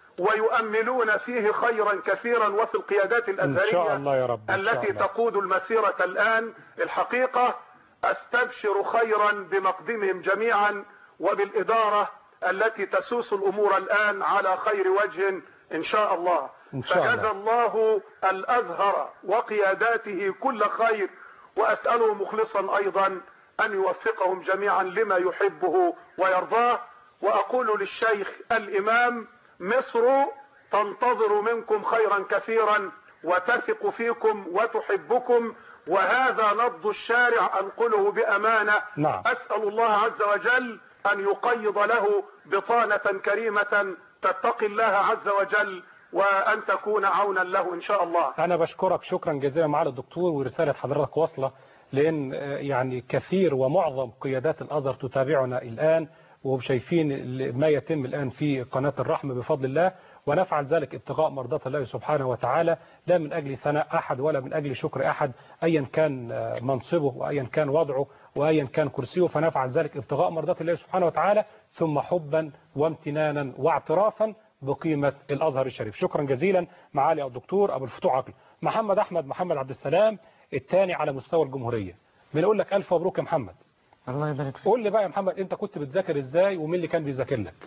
ويؤملون فيه خيرا كثيرا وفي القيادات ان الأزهرية شاء الله يا رب إن شاء التي الله. تقود المسيرة الآن الحقيقة أستبشر خيرا بمقدمهم جميعا وبالإدارة التي تسوس الأمور الآن على خير وجه إن شاء الله إن شاء الله. فجزى الله الأزهر وقياداته كل خير وأسأله مخلصا أيضا أن يوفقهم جميعا لما يحبه ويرضاه وأقول للشيخ الإمام مصر تنتظر منكم خيرا كثيرا وتثق فيكم وتحبكم وهذا نبض الشارع أنقله بأمانة نعم. أسأل الله عز وجل أن يقيض له بطانة كريمة تتقي الله عز وجل وأن تكون عونا له إن شاء الله أنا بشكرك شكرا جزيلا معالي الدكتور ورسالة حضرتك واصلة لأن آه، يعني كثير ومعظم قيادات الأزهر تتابعنا الآن وشايفين ال- ما يتم الآن في قناة الرحمة بفضل الله ونفعل ذلك ابتغاء مرضات الله سبحانه وتعالى لا من أجل ثناء أحد ولا من أجل شكر أحد أيا كان آه، منصبه وأيا كان وضعه وأيا كان كرسيه فنفعل ذلك ابتغاء مرضات الله سبحانه وتعالى ثم حبا وامتنانا واعترافا بقيمة الأزهر الشريف شكرا جزيلا معالي الدكتور أبو الفتوح عقل محمد أحمد محمد عبد السلام الثاني على مستوى الجمهورية بنقول لك ألف مبروك يا محمد الله يبارك فيك قول لي بقى يا محمد أنت كنت بتذاكر إزاي ومين اللي كان بيذاكر لك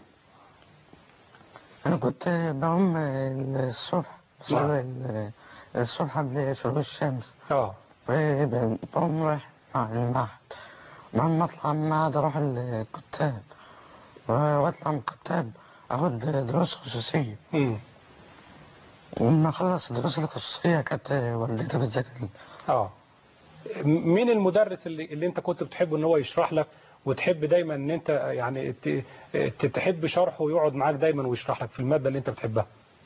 أنا كنت بقوم الصبح بصلي ال- الصبح قبل شروق الشمس اه وبقوم رايح مع المعهد بعد ما أطلع من المعهد أروح الكتاب وأطلع من الكتاب أخد دروس خصوصية مم. ولما أخلص الدروس الخصوصية كانت والدتي بتذاكر لي اه م- مين المدرس اللي, اللي انت كنت بتحبه ان هو يشرح لك وتحب دايما ان انت يعني ت- ت- تحب شرحه ويقعد معاك دايما ويشرح لك في المادة اللي انت بتحبها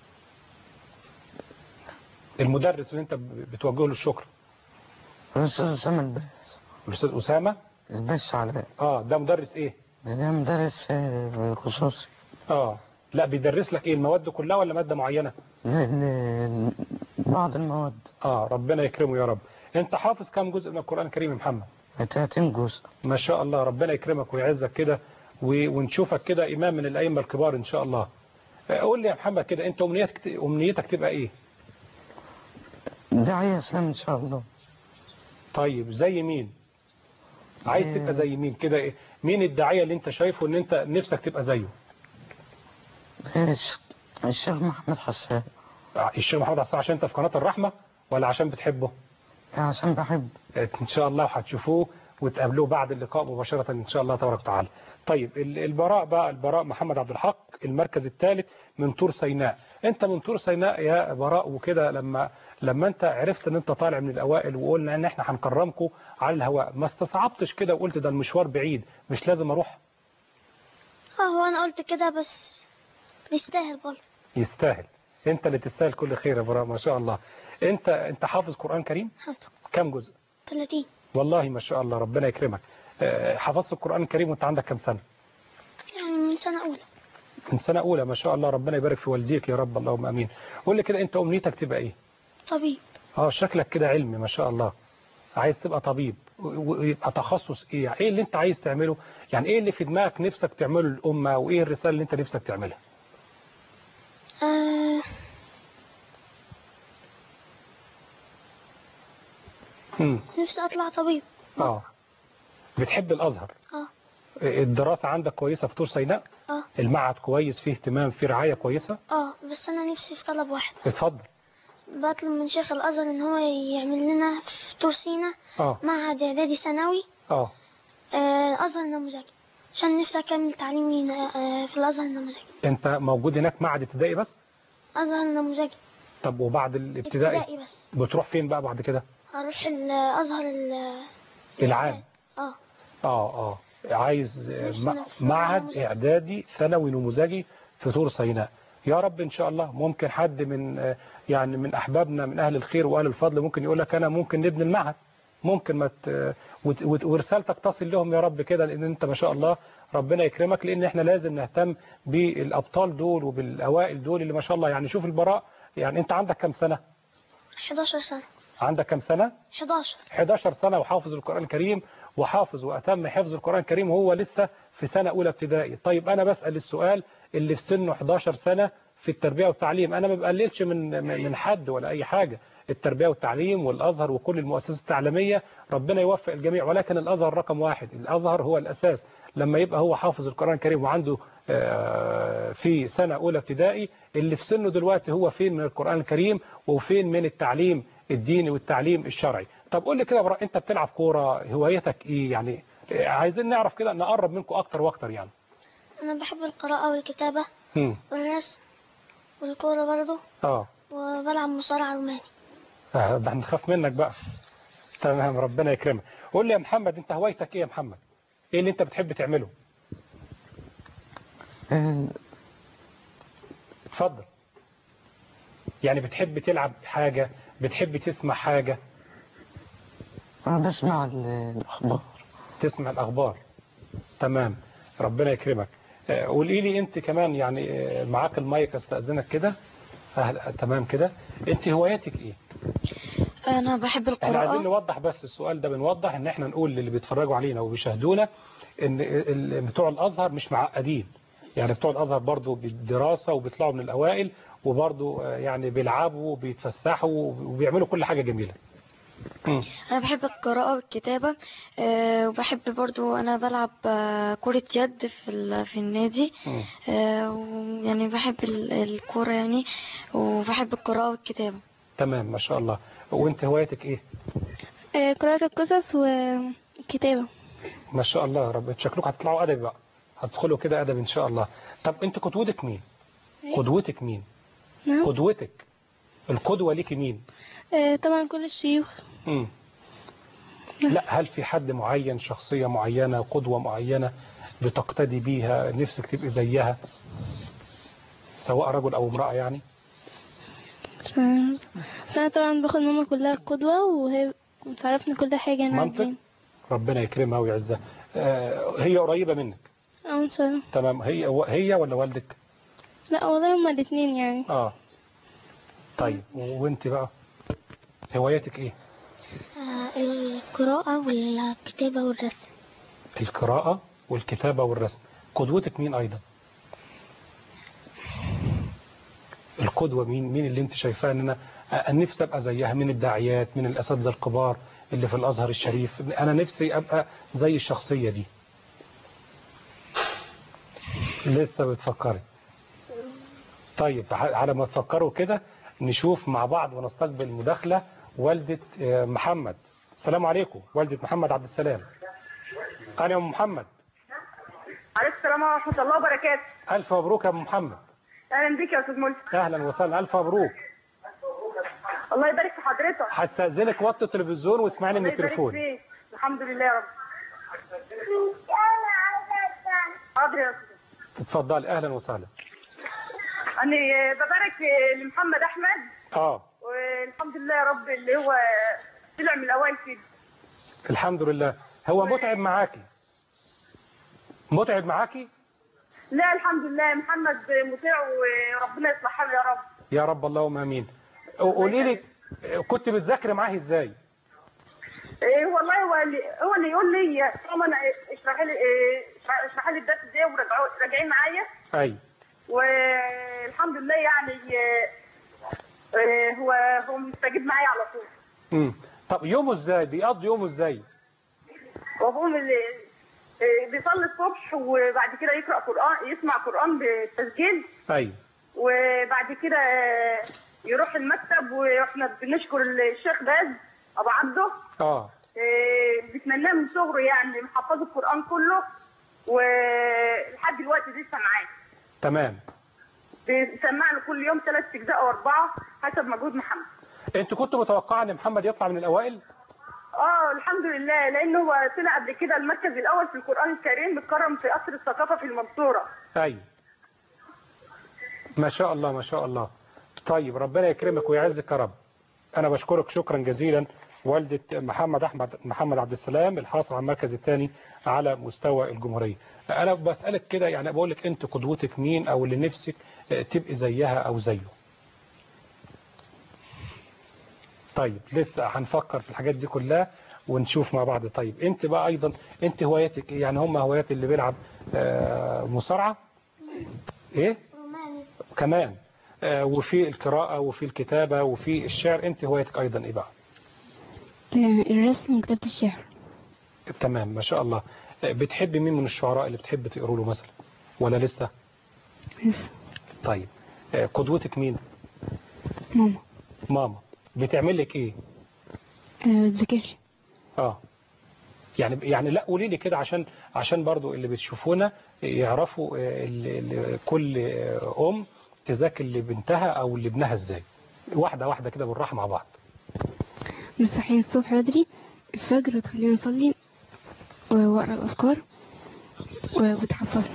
المدرس اللي انت ب- بتوجه له الشكر الأستاذ أسامة الباس الاستاذ اسامه الباس علاء اه ده مدرس ايه ده مدرس آه، خصوصي اه لا بيدرس لك ايه المواد كلها ولا مادة معينة ل- ل- بعض المواد اه ربنا يكرمه يا رب انت حافظ كام جزء من القرآن الكريم يا محمد 30 جزء ما شاء الله ربنا يكرمك ويعزك كده و- ونشوفك كده إمام من الأئمة الكبار إن شاء الله قول لي يا محمد كده أنت أمنيتك أمنيتك تبقى إيه داعية إسلام إن شاء الله طيب زي مين عايز آه. تبقى زي مين كده إيه؟ مين الداعية اللي انت شايفه ان انت نفسك تبقى زيه الش- الشيخ محمد حسان الشيخ محمد حسان عشان انت في قناة الرحمة ولا عشان بتحبه عشان بحب ان شاء الله وهتشوفوه وتقابلوه بعد اللقاء مباشرة ان شاء الله تبارك وتعالى طيب ال- البراء بقى البراء محمد عبد الحق المركز الثالث من طور سيناء انت من طور سيناء يا براء وكده لما لما انت عرفت ان انت طالع من الاوائل وقلنا ان احنا هنكرمكم على الهواء ما استصعبتش كده وقلت ده المشوار بعيد مش لازم اروح اه هو انا قلت كده بس يستاهل برضه يستاهل انت اللي تستاهل كل خير يا براء ما شاء الله انت انت حافظ قرآن كريم حاضر كم جزء 30 والله ما شاء الله ربنا يكرمك آه، حفظت القرآن الكريم وانت عندك كم سنة يعني من سنة أولى من سنة أولى ما شاء الله ربنا يبارك في والديك يا رب اللهم أمين قول لي كده أنت أمنيتك تبقى إيه طبيب اه شكلك كده علمي ما شاء الله عايز تبقى طبيب و- ويبقى تخصص ايه يعني ايه اللي انت عايز تعمله يعني ايه اللي في دماغك نفسك تعمله للأمة وايه الرسالة اللي انت نفسك تعملها آه امم نفسي أطلع طبيب اه بتحب الأزهر اه الدراسة عندك كويسة في طور سيناء اه المعهد كويس فيه اهتمام فيه رعاية كويسة اه بس أنا نفسي في طلب واحد اتفضل بطلب من شيخ الأزهر إن هو يعمل لنا في طور سينا اه معهد إعدادي ثانوي اه آه أزهر نموذجي عشان نفسي أكمل تعليمي آه في الأزهر النموذجي انت موجود هناك معهد ابتدائي بس أزهر النموذجي طب وبعد الابتدائي ابتدائي بس بتروح فين بقى بعد كده هروح الأزهر ال- العام اه اه اه عايز آه، نفسي مع- في معهد نموذجي. اعدادي ثانوي نموذجي في طور سيناء يا رب ان شاء الله ممكن حد من آه، يعني من احبابنا من اهل الخير واهل الفضل ممكن يقول لك انا ممكن نبني المعهد ممكن ما ت- وت- وت- ورسالتك تصل لهم يا رب كده لان انت ما شاء الله ربنا يكرمك لان احنا لازم نهتم بالابطال دول وبالاوائل دول اللي ما شاء الله يعني شوف البراء يعني انت عندك كم سنة 11 سنة عندك كم سنة 11 11 سنة وحافظ القرآن الكريم وحافظ وأتم حفظ القرآن الكريم وهو لسه في سنة أولى ابتدائي طيب أنا بسأل السؤال اللي في سنه 11 سنة في التربية والتعليم أنا ما بقللش من من حد ولا أي حاجة التربية والتعليم والأزهر وكل المؤسسات التعليمية ربنا يوفق الجميع ولكن الأزهر رقم واحد الأزهر هو الأساس لما يبقى هو حافظ القرآن الكريم وعنده آه، في سنة أولى ابتدائي اللي في سنه دلوقتي هو فين من القرآن الكريم وفين من التعليم الديني والتعليم الشرعي طب قول لي كده يا براء انت بتلعب كورة هوايتك ايه يعني آه، عايزين نعرف كده نقرب منكم اكتر واكتر يعني أنا بحب القراءة والكتابة هم. والرسم والكورة برضه اه وبلعب مصارعة روماني آه، ده هنخاف منك بقى تمام ربنا يكرمك قول لي يا محمد انت هوايتك ايه يا محمد ايه اللي انت بتحب تعمله اتفضل يعني بتحب تلعب حاجة بتحب تسمع حاجة أنا بسمع ال- الأخبار تسمع الأخبار تمام ربنا يكرمك آه، قولي لي انت كمان يعني آه، معاك المايك استأذنك كده أهل- تمام كده انت هواياتك ايه أنا بحب احنا عايزين القراءة نوضح بس السؤال ده بنوضح ان احنا نقول للي بيتفرجوا علينا وبيشاهدونا ان ال- بتوع الازهر مش معقدين يعني بتوع الازهر برضو بالدراسة وبيطلعوا من الاوائل وبرضو آه، يعني بيلعبوا وبيتفسحوا وبيعملوا كل حاجة جميلة مم. أنا بحب القراءة والكتابة آه، وبحب برضو أنا بلعب آه، كرة يد في ال- في النادي مم. آه، ويعني بحب ال- الكورة يعني وبحب القراءة والكتابة تمام ما شاء الله وانت هوايتك ايه آه، قراءة القصص والكتابة ما شاء الله يا رب شكلكم هتطلعوا ادبي بقى هتدخلوا كده ادب ان شاء الله طب انت قدوتك مين قدوتك مين نعم قدوتك القدوة ليكي مين آه، طبعا كل الشيوخ مم. لا هل في حد معين شخصية معينة قدوة معينة بتقتدي بيها نفسك تبقي زيها سواء رجل او امرأة يعني بس أنا طبعا باخد ماما كلها قدوة وهي بتعرفني كل حاجة أنا منطق عندي ربنا يكرمها ويعزها آه، هي قريبة منك اه إن شاء الله تمام هي هي ولا والدك لا والله هما الاتنين يعني اه طيب وانت بقى هواياتك ايه آه القراءة والكتابة والرسم القراءة والكتابة والرسم قدوتك مين أيضا القدوة مين مين اللي انت شايفاه ان انا آه، نفسي ابقى زيها من الداعيات من الاساتذه الكبار اللي في الازهر الشريف انا نفسي ابقى زي الشخصية دي لسه بتفكري طيب ع- على ما تفكروا كده نشوف مع بعض ونستقبل مداخلة والدة آه، محمد السلام عليكم والدة محمد عبد السلام أنا يا أم محمد عليكم السلام ورحمة الله وبركاته ألف مبروك يا أم محمد أهلا بك يا أستاذ ملك أهلا وسهلا ألف مبروك الله يبارك في حضرتك هستأذنك وطي التلفزيون واسمعني من الله يبارك التليفون فيك الحمد لله يا رب حاضر يا أستاذ اتفضلي أهلا وسهلا أنا ببارك لمحمد أحمد اه والحمد لله يا رب اللي هو طلع من الأوائل كده الحمد لله هو متعب معاكي متعب معاكي لا الحمد لله محمد مطيع وربنا يصلح حاله يا رب يا رب اللهم امين قولي لي كنت بتذاكري معاه ازاي إيه والله هو اللي هو اللي يقول لي طالما انا اشرح لي إيه، اشرح- اشرح لي الدرس ده ورجعوا راجعين معايا اي والحمد لله يعني إيه، إيه، هو هو مستجيب معايا على طول امم طب يومه ازاي بيقضي يومه ازاي وابوهم اللي إيه، بيصلي الصبح وبعد كده يقرا قران يسمع قران بالتسجيل اي وبعد كده آه، يروح المكتب واحنا بنشكر الشيخ باز ابو عبده اه آه، بتمناه من صغره يعني محفظ القران كله ولحد دلوقتي لسه معاه تمام بيسمع له كل يوم ثلاث اجزاء او اربعه حسب مجهود محمد انت كنت متوقعه ان محمد يطلع من الاوائل اه الحمد لله لانه هو طلع قبل كده المركز الاول في القران الكريم متكرم في قصر الثقافه في المنصوره اي ما شاء الله ما شاء الله طيب ربنا يكرمك ويعزك يا رب انا بشكرك شكرا جزيلا والدة محمد احمد محمد عبد السلام الحاصل على المركز الثاني على مستوى الجمهورية انا بسألك كده يعني بقول لك انت قدوتك مين او اللي نفسك تبقي زيها او زيه طيب لسه هنفكر في الحاجات دي كلها ونشوف مع بعض طيب انت بقى ايضا انت هواياتك ايه يعني هم هوايات اللي بيلعب آه، مصارعة ايه كمان آه، وفي القراءة وفي الكتابة وفي الشعر انت هوايتك ايضا ايه بقى آه، الرسم وكتابة الشعر تمام ما شاء الله آه، بتحبي مين من الشعراء اللي بتحب تقروا له مثلا ولا لسه طيب آه، قدوتك مين ماما ماما بتعمل لك ايه آه، بتذاكر اه يعني يعني لا قولي لي كده عشان عشان برضو اللي بتشوفونا يعرفوا آه، ال- ال- كل آه، ام تذاكر لبنتها او لابنها ازاي واحده واحده كده بالراحه مع بعض مصحين الصبح بدري الفجر وتخلينا نصلي و- واقرا الاذكار وبتحفظ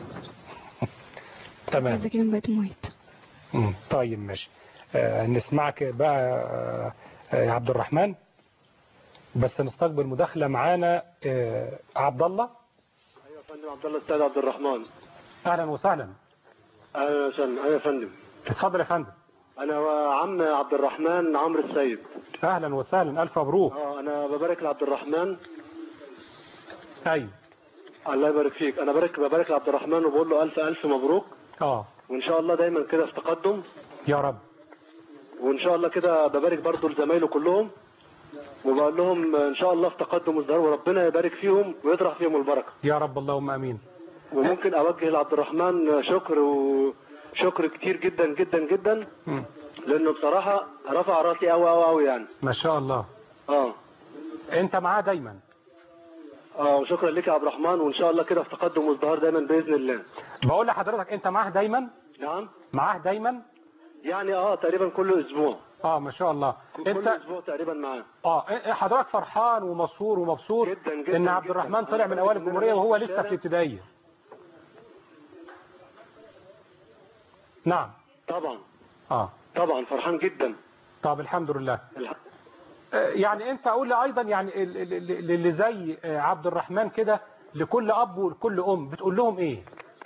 تمام بذاكر بقيت المواد مم. طيب ماشي آه نسمعك بقى آه آه، يا عبد الرحمن بس نستقبل مداخله معانا آه عبد الله ايوه يا فندم عبد الله السيد عبد الرحمن اهلا وسهلا اهلا وسهلا ايوه يا فندم اتفضل يا فندم انا عم عبد الرحمن عمرو السيد اهلا وسهلا الف مبروك اه انا ببارك لعبد الرحمن ايوه الله يبارك فيك انا بارك ببارك لعبد الرحمن وبقول له الف الف مبروك اه وان شاء الله دايما كده في تقدم يا رب وان شاء الله كده ببارك برضو لزمايله كلهم وبقول لهم ان شاء الله في تقدم وازدهار وربنا يبارك فيهم ويطرح فيهم البركه يا رب اللهم امين وممكن اوجه لعبد الرحمن شكر وشكر كتير جدا جدا جدا مم. لانه بصراحه رفع راسي قوي قوي قوي يعني ما شاء الله اه انت معاه دايما اه وشكرا لك يا عبد الرحمن وان شاء الله كده في تقدم وازدهار دايما باذن الله بقول لحضرتك انت معاه دايما نعم معاه دايما يعني اه تقريبا كل اسبوع اه ما شاء الله كل انت اسبوع تقريبا معاه اه إيه- حضرتك فرحان ومسرور ومبسوط جدا جدا ان عبد جدا. الرحمن طلع من أنا اوائل فاكر إن أنا الجمهوريه وهو ماشي في لسه في الشارع. الابتدائيه نعم طبعا اه طبعا فرحان جدا طب الحمد لله الح- آه، يعني انت اقول لي ايضا يعني ال- ال- ال- اللي زي آه، عبد الرحمن كده لكل اب ولكل ام بتقول لهم ايه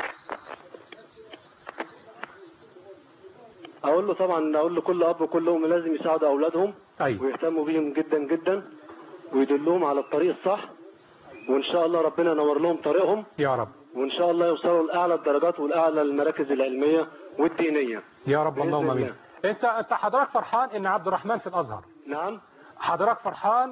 اقول له طبعا اقول لكل اب وكل ام لازم يساعدوا اولادهم أيوة. ويهتموا بيهم جدا جدا ويدلهم على الطريق الصح وان شاء الله ربنا ينور لهم طريقهم يا رب وان شاء الله يوصلوا لاعلى الدرجات والاعلى المراكز العلميه والدينيه يا رب بإذن اللهم الله. امين انت انت حضرتك فرحان ان عبد الرحمن في الازهر نعم حضرتك فرحان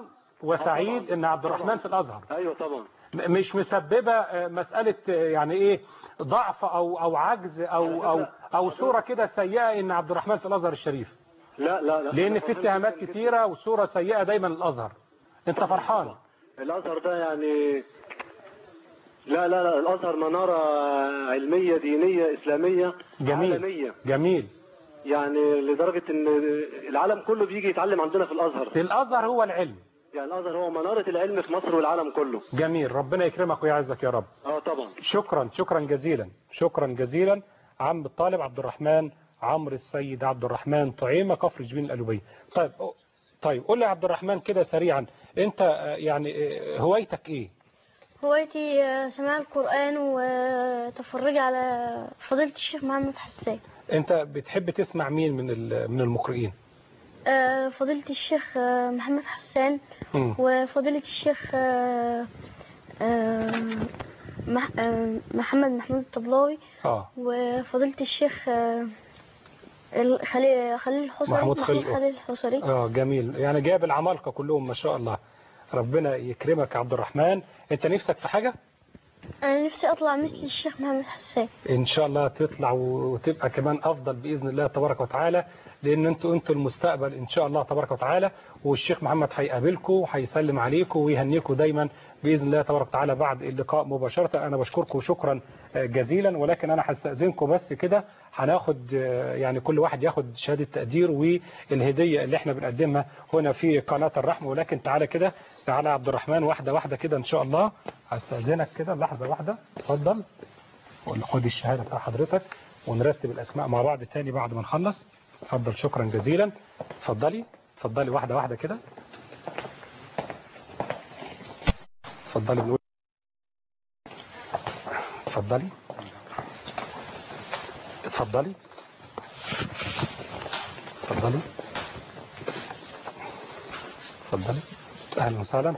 وسعيد ان عبد الرحمن في الازهر ايوه طبعا م- مش مسببة آه، مسألة آه، يعني ايه ضعف او او عجز او او او صورة كده سيئة ان عبد الرحمن في الازهر الشريف لا لا لا لان في اتهامات كتيرة وصورة سيئة دايما للازهر انت فرحان الازهر ده يعني لا لا لا الازهر مناره علميه دينيه اسلاميه جميل عالميه جميل يعني لدرجه ان العالم كله بيجي يتعلم عندنا في الازهر الازهر هو العلم يعني الازهر هو مناره العلم في مصر والعالم كله جميل ربنا يكرمك ويعزك يا رب اه طبعا شكرا شكرا جزيلا شكرا جزيلا عم الطالب عبد الرحمن عمرو السيد عبد الرحمن طعيمة كفر جبين القلوبية طيب طيب قول لي يا عبد الرحمن كده سريعا انت آه، يعني آه، هوايتك ايه هوايتي آه، سماع القرآن وتفرج على فضيلة الشيخ محمد حسان انت بتحب تسمع مين من ال- من المقرئين آه، فضيلة الشيخ آه، محمد حسان مم. وفضيلة الشيخ آه، آه، مح- آه، محمد محمود الطبلاوي اه وفضيلة الشيخ آه، الخليل خليل الحصري محمود خليل. خليل الحصري اه جميل يعني جاب العمالقة كلهم ما شاء الله ربنا يكرمك يا عبد الرحمن انت نفسك في حاجة أنا نفسي أطلع مثل الشيخ محمد حسان ان شاء الله تطلع وتبقى كمان افضل باذن الله تبارك وتعالى لان انتوا انتوا المستقبل ان شاء الله تبارك وتعالى والشيخ محمد هيقابلكم وهيسلم عليكم ويهنيكم دايما باذن الله تبارك وتعالى بعد اللقاء مباشره انا بشكركم شكرا جزيلا ولكن انا هستاذنكم بس كده هناخد يعني كل واحد ياخد شهاده تقدير والهديه اللي احنا بنقدمها هنا في قناه الرحمه ولكن تعالى كده تعالى يا عبد الرحمن واحده واحده كده ان شاء الله هستاذنك كده لحظه واحده اتفضل خد الشهادة بتاع حضرتك ونرتب الأسماء مع بعض تاني بعد ما نخلص اتفضل شكرا جزيلا اتفضلي اتفضلي واحدة واحدة كده اتفضلي بنقول اتفضلي اتفضلي اتفضلي اتفضلي اهلا وسهلا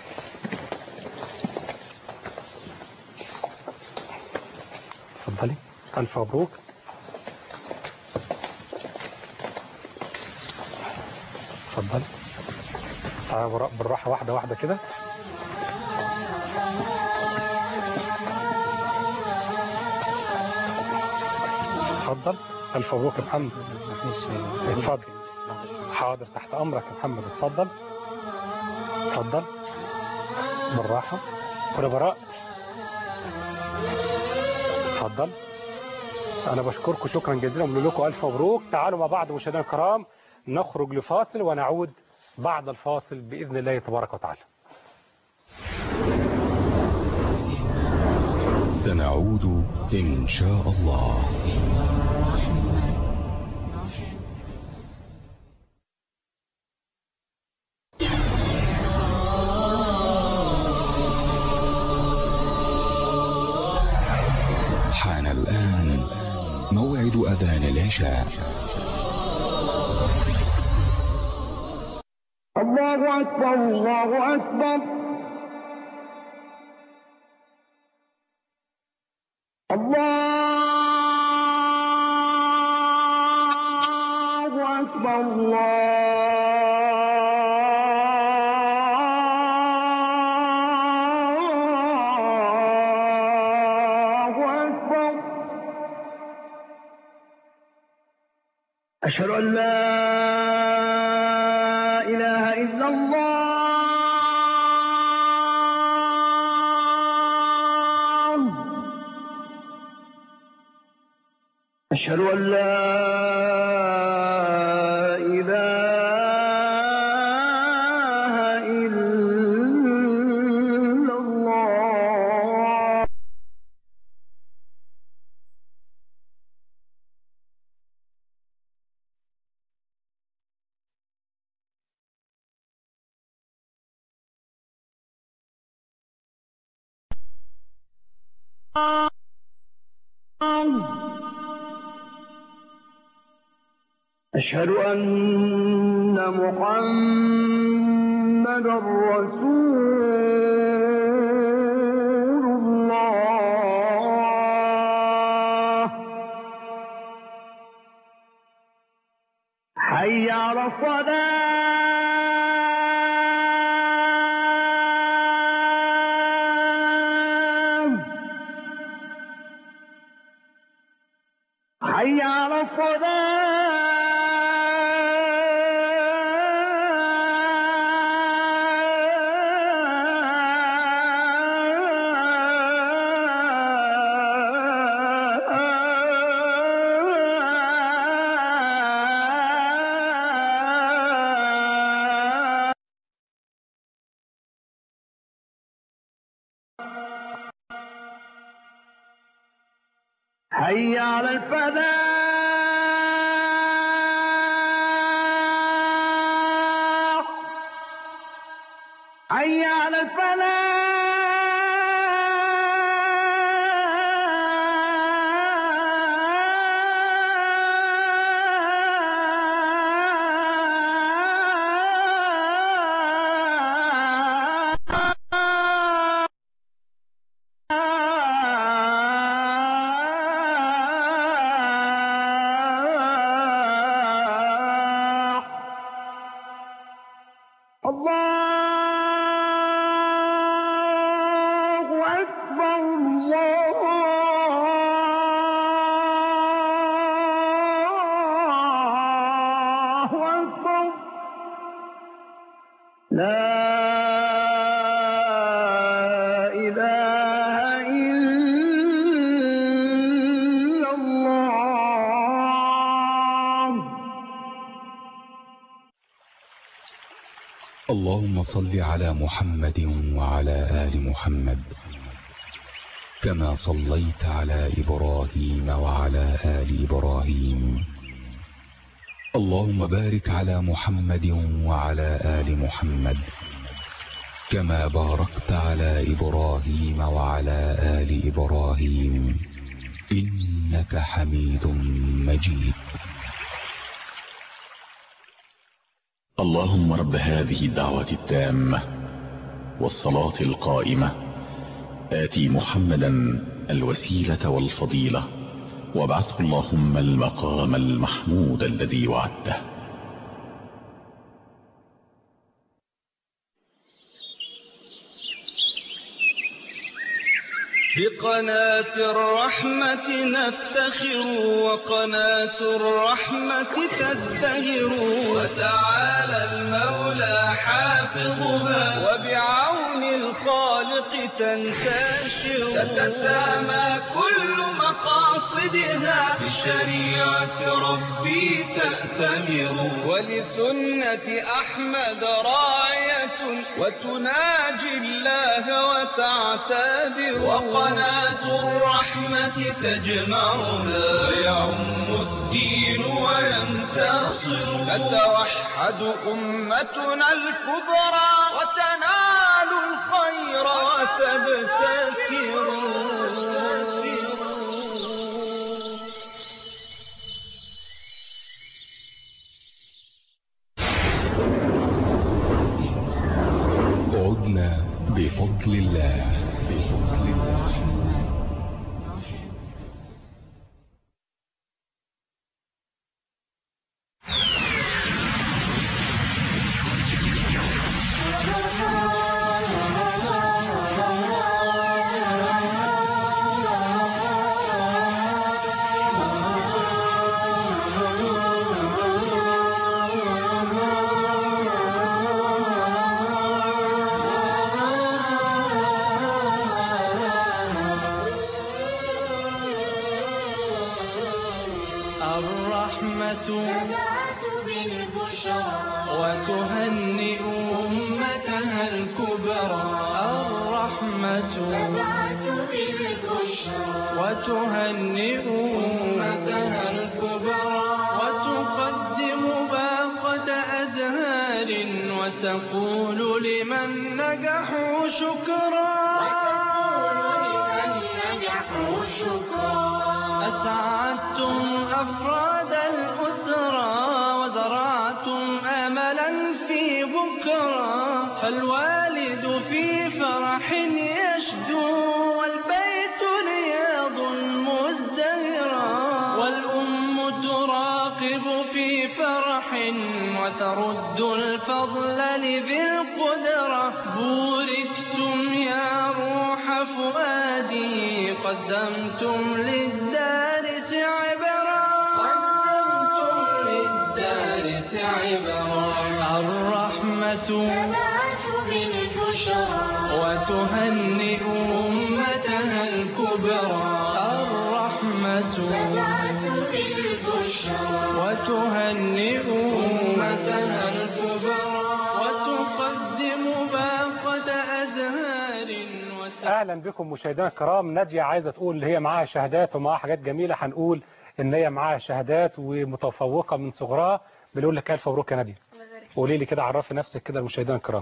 اتفضلي ألف مبروك اتفضلي تعالى برا- بالراحة واحدة واحدة كده اتفضل ألف مبروك يا محمد اتفضل حاضر تحت أمرك يا محمد اتفضل اتفضل بالراحة كل براء اتفضل انا بشكركم شكرا جزيلا وبقول لكم الف مبروك تعالوا مع بعض مشاهدينا الكرام نخرج لفاصل ونعود بعد الفاصل باذن الله تبارك وتعالى سنعود إن شاء الله حان الآن موعد أذان العشاء الله أكبر الله أكبر الله أكبر الله أكبر أشهد أن لا إله إلا الله أشهد أن لا إله إلا الله أشهد أن محمد رسول الله حي على الصلاة حي على الصلاة حي على الفلاح حي على الفلاح الله أكبر الله أكبر لا إله إلا الله اللهم صل على محمد وعلى آل محمد كما صليت على إبراهيم وعلى آل إبراهيم اللهم بارك على محمد وعلى آل محمد كما باركت على إبراهيم وعلى آل إبراهيم إنك حميد مجيد اللهم رب هذه الدعوة التامة والصلاة القائمة آتي محمدا الوسيلة والفضيلة وابعثه اللهم المقام المحمود الذي وعدته بقناة الرحمة نفتخر وقناة الرحمة تزدهر وتعالى المولى حافظها وبعون الخالق تنتشر تتسامى كل مقاصدها بشريعة ربي تأتمر ولسنة أحمد راية وتناجي الله وتعتبر وقناة الرحمة تجمعنا ويعم الدين وينتصر تتوحد أمتنا الكبرى وتنال الخير وتبتكر عدنا بفضل الله بفضل الله الرحمة وتهنئ أمتها الكبرى الرحمة وتهنئ أمتها الكبرى وتقدم باقة أزهار وتقول لمن نجحوا شكرا أسعدتم أفراد الأسرة وزرعتم أملا في بكرة فالوالد في فرح يشدو والبيت رياض مزدهرا والأم تراقب في فرح وترد الفضل لذي القدرة بوركتم يا روح فؤادي قدمتم للدارس عبرا عبرا الرحمة تبعث بالبشرى وتهنئ أمتها الكبرى الرحمة تبعث بالبشرى وتهنئ أمتها الكبرى وتقدم باقة أزهار اهلا بكم مشاهدينا الكرام ناديه عايزه تقول اللي هي معاها شهادات ومعاها حاجات جميله هنقول ان هي معاها شهادات ومتفوقه من صغرها بنقول لك الف مبروك يا ناديه قولي لي كده عرفي نفسك كده لمشاهدينا الكرام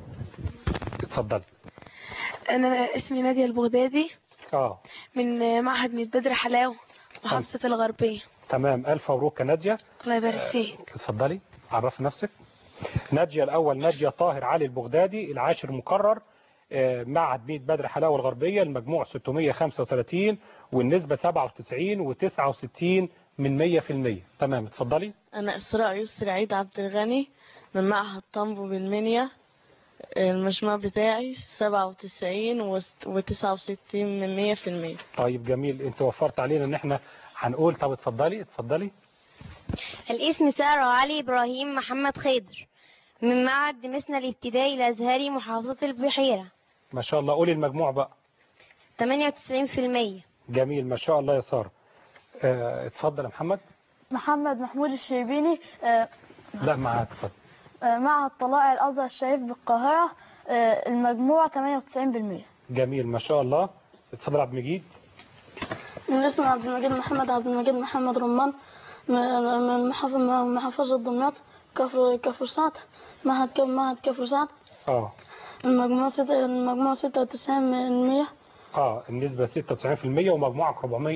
اتفضلي أنا اسمي نادية البغدادي اه من معهد ميت بدر حلاوة محافظة الغربية تمام الف مبروك يا ناديه الله يبارك فيك اتفضلي عرفي نفسك ناديه الاول ناديه طاهر علي البغدادي العاشر مقرر آه، معهد ميت بدر حلاوه الغربيه المجموع 635 والنسبه 97 و69 من 100% تمام اتفضلي أنا إسراء يسري عيد عبد الغني من معهد طنبو بالمنيا المجموع بتاعي سبعة وتسعين وتسعة وستين من مية في المية طيب جميل انت وفرت علينا ان احنا هنقول طب اتفضلي اتفضلي الاسم سارة علي إبراهيم محمد خضر من معهد مسنا الابتدائي الأزهري محافظة البحيرة ما شاء الله قولي المجموع بقى 98% جميل ما شاء الله يا ساره اه اتفضل يا محمد محمد محمود الشربيني آه، لا معاك اتفضل آه، معهد طلائع الأزهر الشريف بالقاهرة آه، المجموع 98% جميل ما شاء الله اتفضل يا عبد المجيد من اسم عبد المجيد محمد عبد المجيد محمد رمان من من محافظ- من محافظة دمياط كفر كفر سعد معهد كفر معهد كفر سعد اه المجموع ستة المجموع ستة وتسعين من مية اه النسبه 96% ومجموعك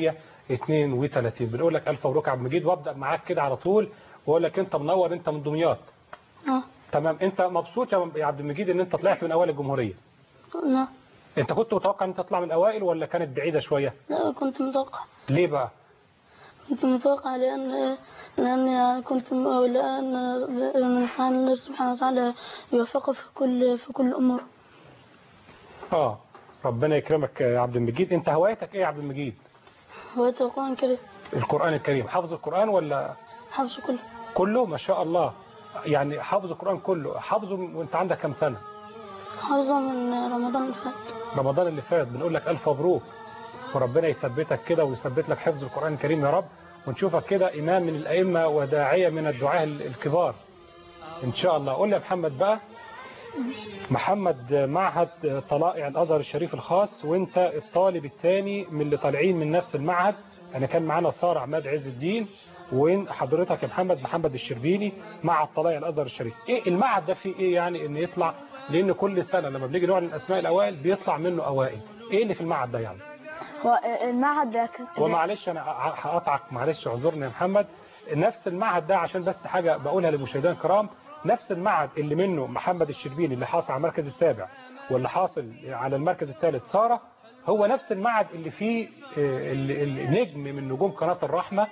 432 بنقول لك الف مبروك يا عبد المجيد وابدا معاك كده على طول واقول لك انت منور انت من دمياط اه تمام انت مبسوط يا يا عبد المجيد ان انت طلعت من اوائل الجمهوريه لا انت كنت متوقع ان انت تطلع من الاوائل ولا كانت بعيده شويه لا كنت متوقع ليه بقى كنت متوقع لأن لأن كنت م- لأن الإنسان الله سبحانه وتعالى يوفقه في كل في كل أمور اه ربنا يكرمك يا عبد المجيد انت هوايتك ايه يا عبد المجيد هو القرآن الكريم القران الكريم حافظ القران ولا حفظه كله كله ما شاء الله يعني حافظ القران كله حافظه وانت عندك كام سنه حافظه من رمضان اللي فات رمضان اللي فات بنقول لك ألف مبروك وربنا يثبتك كده ويثبت لك حفظ القرآن الكريم يا رب ونشوفك كده إمام من الأئمة وداعية من الدعاة الكبار إن شاء الله قول لي يا محمد بقى محمد معهد طلائع الأزهر الشريف الخاص وانت الطالب الثاني من اللي طالعين من نفس المعهد أنا كان معانا سارة عماد عز الدين وين حضرتك يا محمد محمد الشربيني معهد طلائع الأزهر الشريف إيه المعهد ده فيه إيه يعني إن يطلع لأن كل سنة لما بنيجي نعلن أسماء الأوائل بيطلع منه أوائل إيه اللي في المعهد ده يعني هو المعهد ده كان ومعلش انا هقطعك معلش اعذرني يا محمد نفس المعهد ده عشان بس حاجه بقولها للمشاهدين الكرام نفس المعهد اللي منه محمد الشربيني اللي حاصل على المركز السابع واللي حاصل على المركز الثالث ساره هو نفس المعهد اللي فيه آه، ال- ال- النجم من نجوم قناه الرحمه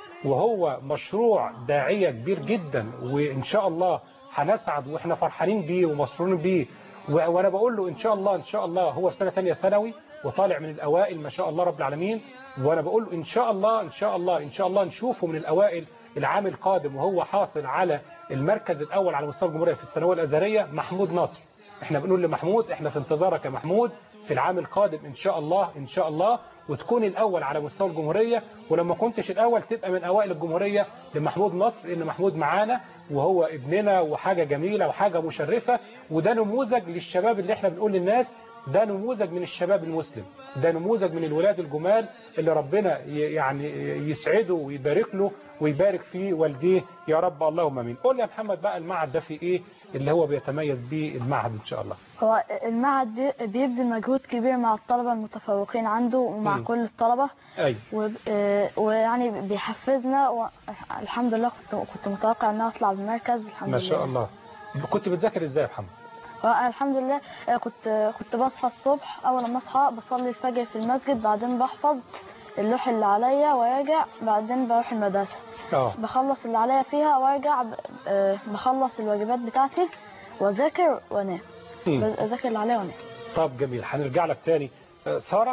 وهو مشروع داعيه كبير جدا وان شاء الله هنسعد واحنا فرحانين بيه ومسرورين بيه و- وانا بقول له ان شاء الله ان شاء الله هو في سنه ثانيه ثانوي وطالع من الاوائل ما شاء الله رب العالمين وانا بقول له ان شاء الله ان شاء الله ان شاء الله نشوفه من الاوائل العام القادم وهو حاصل على المركز الاول على مستوى الجمهوريه في الثانويه الازهريه محمود نصر احنا بنقول لمحمود احنا في انتظارك يا محمود في العام القادم ان شاء الله ان شاء الله وتكون الاول على مستوى الجمهوريه ولما كنتش الاول تبقى من اوائل الجمهوريه لمحمود نصر لان محمود معانا وهو ابننا وحاجه جميله وحاجه مشرفه وده نموذج للشباب اللي احنا بنقول للناس ده نموذج من الشباب المسلم ده نموذج من الولاد الجمال اللي ربنا ي- يعني يسعده ويبارك له ويبارك في والديه يا رب اللهم امين قول لي يا محمد بقى المعهد ده في ايه اللي هو بيتميز بيه المعهد ان شاء الله هو المعهد بي- بيبذل مجهود كبير مع الطلبة المتفوقين عنده ومع مم. كل الطلبة ايوه وب- آه، ويعني بيحفزنا والحمد لله كنت كنت متوقع ان أنا اطلع بالمركز الحمد ما لله شاء الله كنت بتذاكر ازاي يا محمد وأنا الحمد لله آه، كنت كنت بصحى الصبح اول ما اصحى بصلي الفجر في المسجد بعدين بحفظ اللوح اللي عليا وارجع بعدين بروح المدرسة اه بخلص اللي عليا فيها وارجع ب- آه، بخلص الواجبات بتاعتي واذاكر وانام مم. اذاكر اللي عليا وانام طب جميل هنرجع لك تاني آه، ساره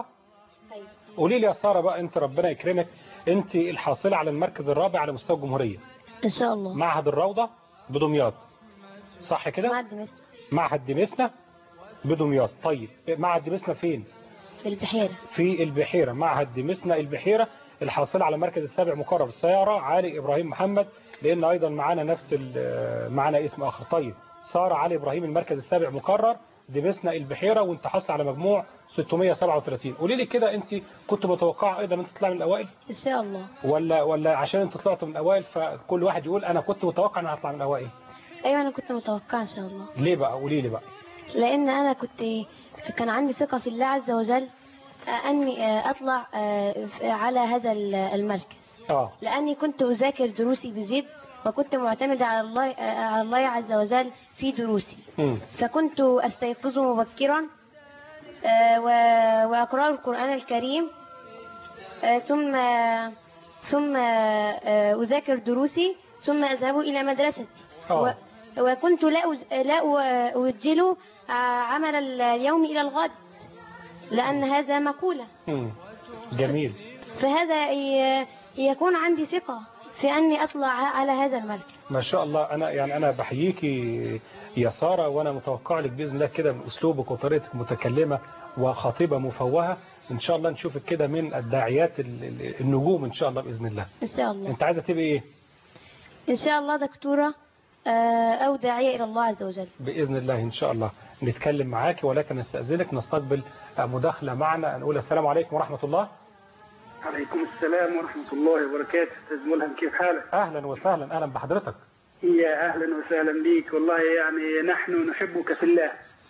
قولي لي يا ساره بقى انت ربنا يكرمك انت الحاصله على المركز الرابع على مستوى الجمهوريه إن شاء الله معهد الروضه بدمياط صح كده معهد دمشق معهد دمسنا بدمياط طيب معهد دمسنا فين في البحيرة في البحيرة معهد دمسنا البحيرة الحاصل على مركز السابع مقرر السيارة علي إبراهيم محمد لأن أيضا معانا نفس ال- معانا اسم آخر طيب سارة علي إبراهيم المركز السابع مقرر دمسنا البحيرة وانت حصل على مجموع 637 قولي لي كده انت كنت متوقعة ايضا انت تطلع من الاوائل إن شاء الله ولا ولا عشان انت طلعت من الاوائل فكل واحد يقول انا كنت متوقع ان هطلع من الاوائل أيوة أنا كنت متوقعة إن شاء الله ليه بقى قولي لي بقى لأن أنا كنت كان عندي ثقة في الله عز وجل آه، أني آه، أطلع آه، على هذا المركز اه لأني كنت أذاكر دروسي بجد وكنت معتمدة على الله آه، على الله عز وجل في دروسي مم. فكنت أستيقظ مبكرا آه، و- وأقرأ القرآن الكريم آه، ثم ثم آه، أذاكر دروسي ثم أذهب إلى مدرستي و- وكنت لا أج- لا أ- أؤجل آه، عمل اليوم إلى الغد لأن هذا مقولة مم. جميل فهذا ي- يكون عندي ثقة في أني أطلع على هذا المركز ما شاء الله انا يعني انا بحييكي يا ساره وانا متوقع لك باذن الله كده باسلوبك وطريقتك متكلمه وخطيبه مفوهه ان شاء الله نشوفك كده من الداعيات ال- ال- النجوم ان شاء الله باذن الله إن شاء الله انت عايزه تبقي ايه إن شاء الله دكتورة آه، أو داعية إلى الله عز وجل باذن الله ان شاء الله نتكلم معاك ولكن نستاذنك نستقبل مداخله معنا نقول السلام عليكم ورحمه الله عليكم السلام ورحمة الله وبركاته أستاذ ملهم كيف حالك؟ اهلا وسهلا اهلا بحضرتك يا أهلا وسهلا بك والله يعني نحن نحبك في الله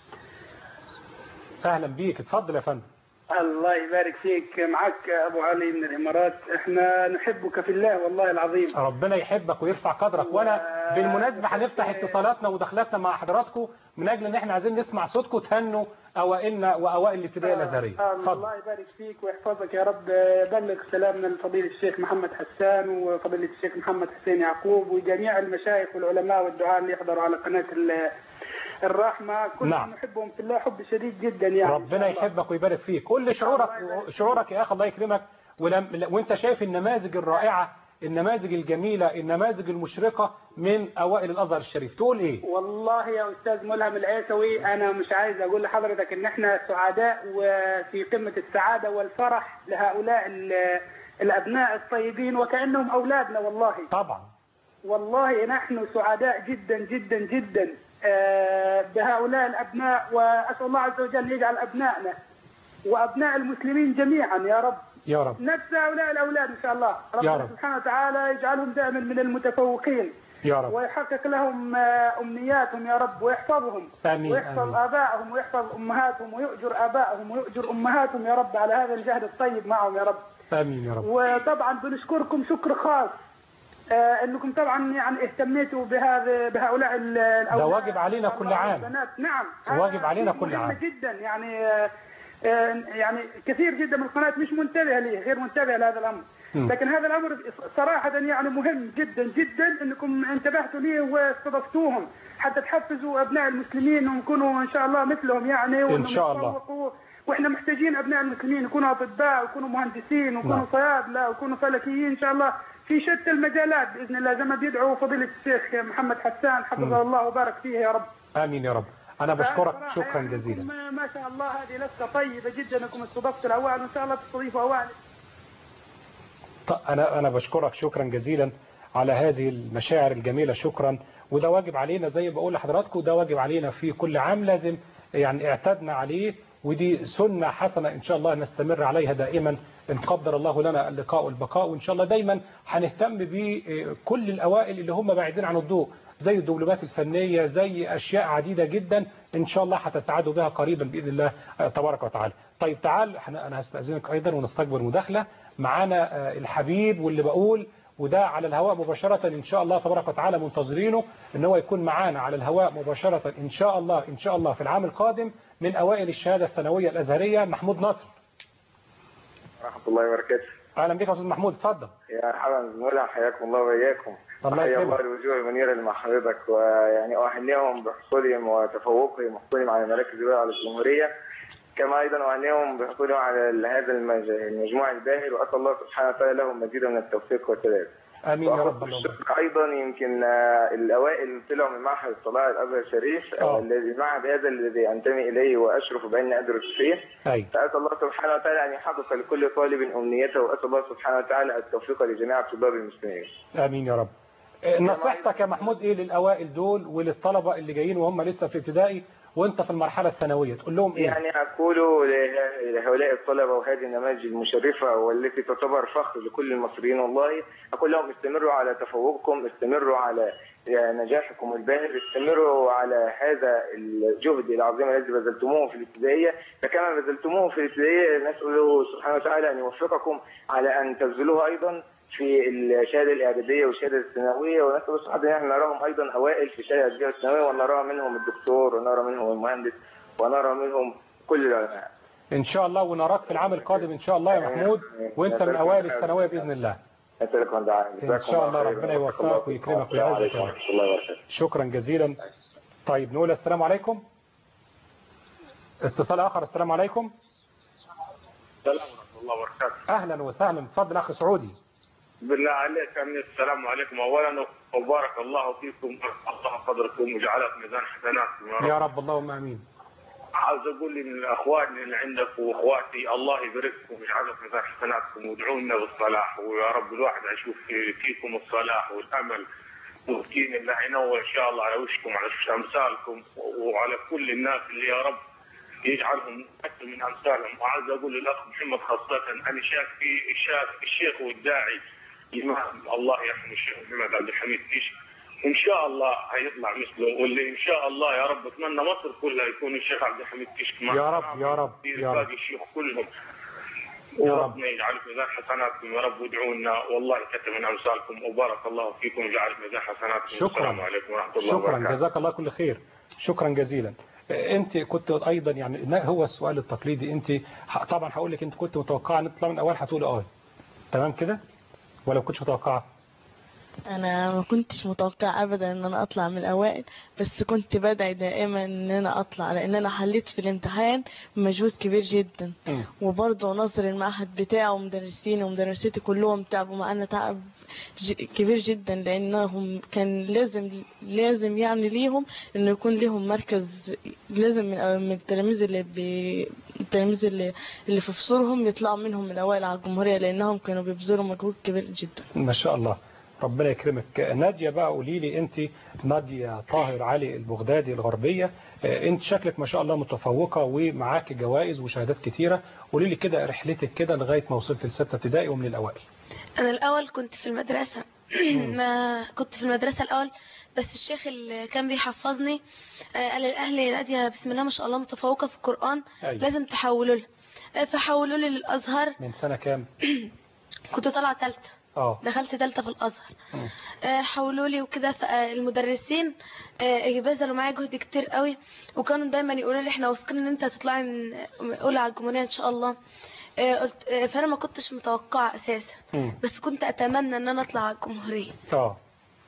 اهلا بيك اتفضل يا فندم الله يبارك فيك معك أبو علي من الإمارات احنا نحبك في الله والله العظيم ربنا يحبك ويرفع قدرك وانا بالمناسبه هنفتح اتصالاتنا ودخلاتنا مع حضراتكم من اجل ان احنا عايزين نسمع صوتكم تهنوا اوائلنا واوائل الابتدائيه الازهريه آه، اتفضل الله يبارك فيك ويحفظك يا رب بلغ سلامنا لفضيلة الشيخ محمد حسان وفضيلة الشيخ محمد حسين يعقوب وجميع المشايخ والعلماء والدعاء اللي يحضروا على قناة ال- الرحمة كلهم نعم. نحبهم في الله حب شديد جدا يعني ربنا يحبك ويبارك فيك كل شعورك شعورك يا اخي الله يكرمك ولم وانت شايف النماذج الرائعه النماذج الجميله النماذج المشرقه من اوائل الازهر الشريف تقول ايه والله يا استاذ ملهم العيسوي انا مش عايز اقول لحضرتك ان احنا سعداء وفي قمه السعاده والفرح لهؤلاء ال- الابناء الطيبين وكانهم اولادنا والله طبعا والله نحن سعداء جدا جدا جدا آه، بهؤلاء الابناء واسال الله عز وجل يجعل ابنائنا وابناء المسلمين جميعا يا رب يا رب نفس هؤلاء الاولاد ان شاء الله يا ربنا رب. سبحانه وتعالى يجعلهم دائما من المتفوقين يا رب ويحقق لهم آه، امنياتهم يا رب ويحفظهم آمين، ويحفظ آمين. ابائهم ويحفظ امهاتهم ويؤجر ابائهم ويؤجر امهاتهم يا رب على هذا الجهد الطيب معهم يا رب امين يا رب وطبعا بنشكركم شكر خاص آه، انكم طبعا يعني اهتميتوا بهذا بهؤلاء ال- الاولاد ده واجب علينا كل عام والبنات نعم واجب علينا شيء كل مهم عام جدا يعني آه، آه، يعني كثير جدا من القنوات مش منتبهه ليه غير منتبهه لهذا الامر مم. لكن هذا الامر صراحه يعني مهم جدا جدا انكم انتبهتوا ليه واستضفتوهم حتى تحفزوا ابناء المسلمين انهم يكونوا ان شاء الله مثلهم يعني وانهم شاء الله. يتفوقوا. واحنا محتاجين ابناء المسلمين يكونوا اطباء ويكونوا مهندسين ويكونوا نعم. صيادله ويكونوا فلكيين ان شاء الله في شتى المجالات باذن الله زي ما بيدعو فضيله الشيخ محمد حسان حفظه مم. الله وبارك فيه يا رب امين يا رب انا بشكرك فصراحة شكرا يعني جزيلا ما, ما شاء الله هذه لفته طيبه جدا انكم استضفتوا الاوائل وان شاء الله تستضيفوا اوائل ط- انا انا بشكرك شكرا جزيلا على هذه المشاعر الجميله شكرا وده واجب علينا زي ما بقول لحضراتكم ده واجب علينا في كل عام لازم يعني اعتدنا عليه ودي سنه حسنه ان شاء الله نستمر عليها دائما ان قدر الله لنا اللقاء والبقاء وان شاء الله دايما هنهتم بكل الاوائل اللي هم بعيدين عن الضوء زي الدبلومات الفنيه زي اشياء عديده جدا ان شاء الله هتسعدوا بها قريبا باذن الله آه، تبارك وتعالى. طيب تعال احنا انا هستاذنك ايضا ونستقبل مداخله معانا آه، الحبيب واللي بقول وده على الهواء مباشرة إن شاء الله تبارك وتعالى منتظرينه إن هو يكون معانا على الهواء مباشرة إن شاء الله إن شاء الله في العام القادم من أوائل الشهادة الثانوية الأزهرية محمود نصر ورحمة الله وبركاته أهلا بك يا أستاذ محمود اتفضل يا حبا مولع حياكم الله وإياكم الله حيا يكرمك. الله الوجوه المنيرة اللي مع حضرتك ويعني أهنيهم بحصولهم وتفوقهم وحصولهم على المراكز الأولى على الجمهورية كما أيضا أهنيهم بحصولهم على هذا المج- المجموع الباهر وأسأل الله سبحانه وتعالى لهم مزيدا من التوفيق والسداد امين يا وأخص رب اللهم بالشكر ايضا يمكن آه، الاوائل اللي طلعوا من معهد الطلائع الازهر الشريف آه. آه، الذي المعهد هذا الذي انتمي اليه واشرف باني ادرس فيه اي فاسال الله سبحانه وتعالى ان يحقق لكل طالب امنيته واسال الله سبحانه وتعالى التوفيق لجميع طلاب المسلمين. امين يا رب آه، نصيحتك يا محمود ايه للاوائل دول وللطلبه اللي جايين وهم لسه في ابتدائي وانت في المرحله الثانويه تقول لهم ايه يعني اقول له- لهؤلاء الطلبه وهذه النماذج المشرفه والتي تعتبر فخر لكل المصريين والله اقول لهم استمروا على تفوقكم استمروا على نجاحكم الباهر استمروا على هذا الجهد العظيم الذي بذلتموه في الابتدائيه فكما بذلتموه في الابتدائيه نساله سبحانه وتعالى ان يوفقكم على ان تبذلوه ايضا في الشهاده الاعداديه والشهاده الثانويه ونسال الله سبحانه وتعالى ان نراهم ايضا اوائل في الشهاده الاعداديه والثانويه ونرى منهم الدكتور ونرى منهم المهندس ونرى منهم كل العلماء ان شاء الله ونراك في العام القادم ان شاء الله يا محمود وانت من اوائل الثانويه باذن الله نسالكم دعاء ان شاء الله ربنا يوفقك ويكرمك ويعزك يا رب الله وبركاته شكرا جزيلا طيب نقول السلام عليكم اتصال اخر السلام عليكم السلام ورحمة الله وبركاته اهلا وسهلا اتفضل اخي سعودي بالله عليك أمين السلام عليكم أولا وبارك الله فيكم الله قدركم وجعلها في ميزان حسناتكم يا رب يا رب اللهم امين عاوز أقول للأخوان اللي عندك وأخواتي الله يبارككم ويجعلها في ميزان حسناتكم وادعوا لنا بالصلاح ويا رب الواحد يشوف في- فيكم الصلاح والأمل والدين الله ينور إن شاء الله على وشكم على وش أمثالكم وعلى كل الناس اللي يا رب يجعلهم أكثر من أمثالهم وعاوز أقول للأخ محمد خاصة أنا شاك في الشيخ الشيخ والداعي الإمام الله يرحمه الشيخ محمد عبد الحميد كيش وإن شاء الله هيطلع مثله واللي إن شاء الله يا رب أتمنى مصر كلها يكون الشيخ عبد الحميد كيش كمان يا رب يا رب يا رب باقي الشيوخ كلهم يا رب. وربنا يجعل في ميزان حسناتكم يا رب وادعوا لنا والله كتب من امثالكم وبارك الله فيكم وجعل في ميزان حسناتكم شكراً. السلام عليكم ورحمه الله شكرا وبركاته جزاك الله كل خير شكرا جزيلا انت كنت ايضا يعني ما هو السؤال التقليدي انت ح- طبعا هقول لك انت كنت متوقعه ان تطلع من الاول هتقول اه تمام كده ولا كنتش متوقعه انا ما كنتش متوقع ابدا ان انا اطلع من الاوائل بس كنت بدعي دائما ان انا اطلع لان انا حليت في الامتحان بمجهود كبير جدا وبرضه نظر المعهد بتاعه ومدرسين ومدرستي كلهم تعبوا معانا تعب ج- كبير جدا لانهم كان لازم لازم يعني ليهم انه يكون ليهم مركز لازم من من التلاميذ اللي بي التلاميذ اللي اللي في فصولهم يطلعوا منهم من الاوائل على الجمهوريه لانهم كانوا بيبذلوا مجهود كبير جدا ما شاء الله ربنا يكرمك نادية بقى قولي لي انت نادية طاهر علي البغدادي الغربية آه، انت شكلك ما شاء الله متفوقة ومعاك جوائز وشهادات كتيرة قولي لي كده رحلتك كده لغاية ما وصلت لستة ابتدائي ومن الاوائل انا الاول كنت في المدرسه ما كنت في المدرسه الاول بس الشيخ اللي كان بيحفظني آه، قال للاهل ناديه بسم الله ما شاء الله متفوقه في القران أيوة. لازم تحولوا لها آه، فحولوا لي للازهر من سنة كام كنت طالعه ثالثه اه دخلت ثالثه في الازهر مم. آه، حولوا لي وكده فالمدرسين آه، بذلوا معايا جهد كتير قوي وكانوا دايما يقولوا لي احنا واثقين ان انت هتطلعي من من اولى على الجمهوريه ان شاء الله آه، قلت آه، فانا ما كنتش متوقعه اساسا مم. بس كنت اتمنى ان انا اطلع على الجمهوريه اه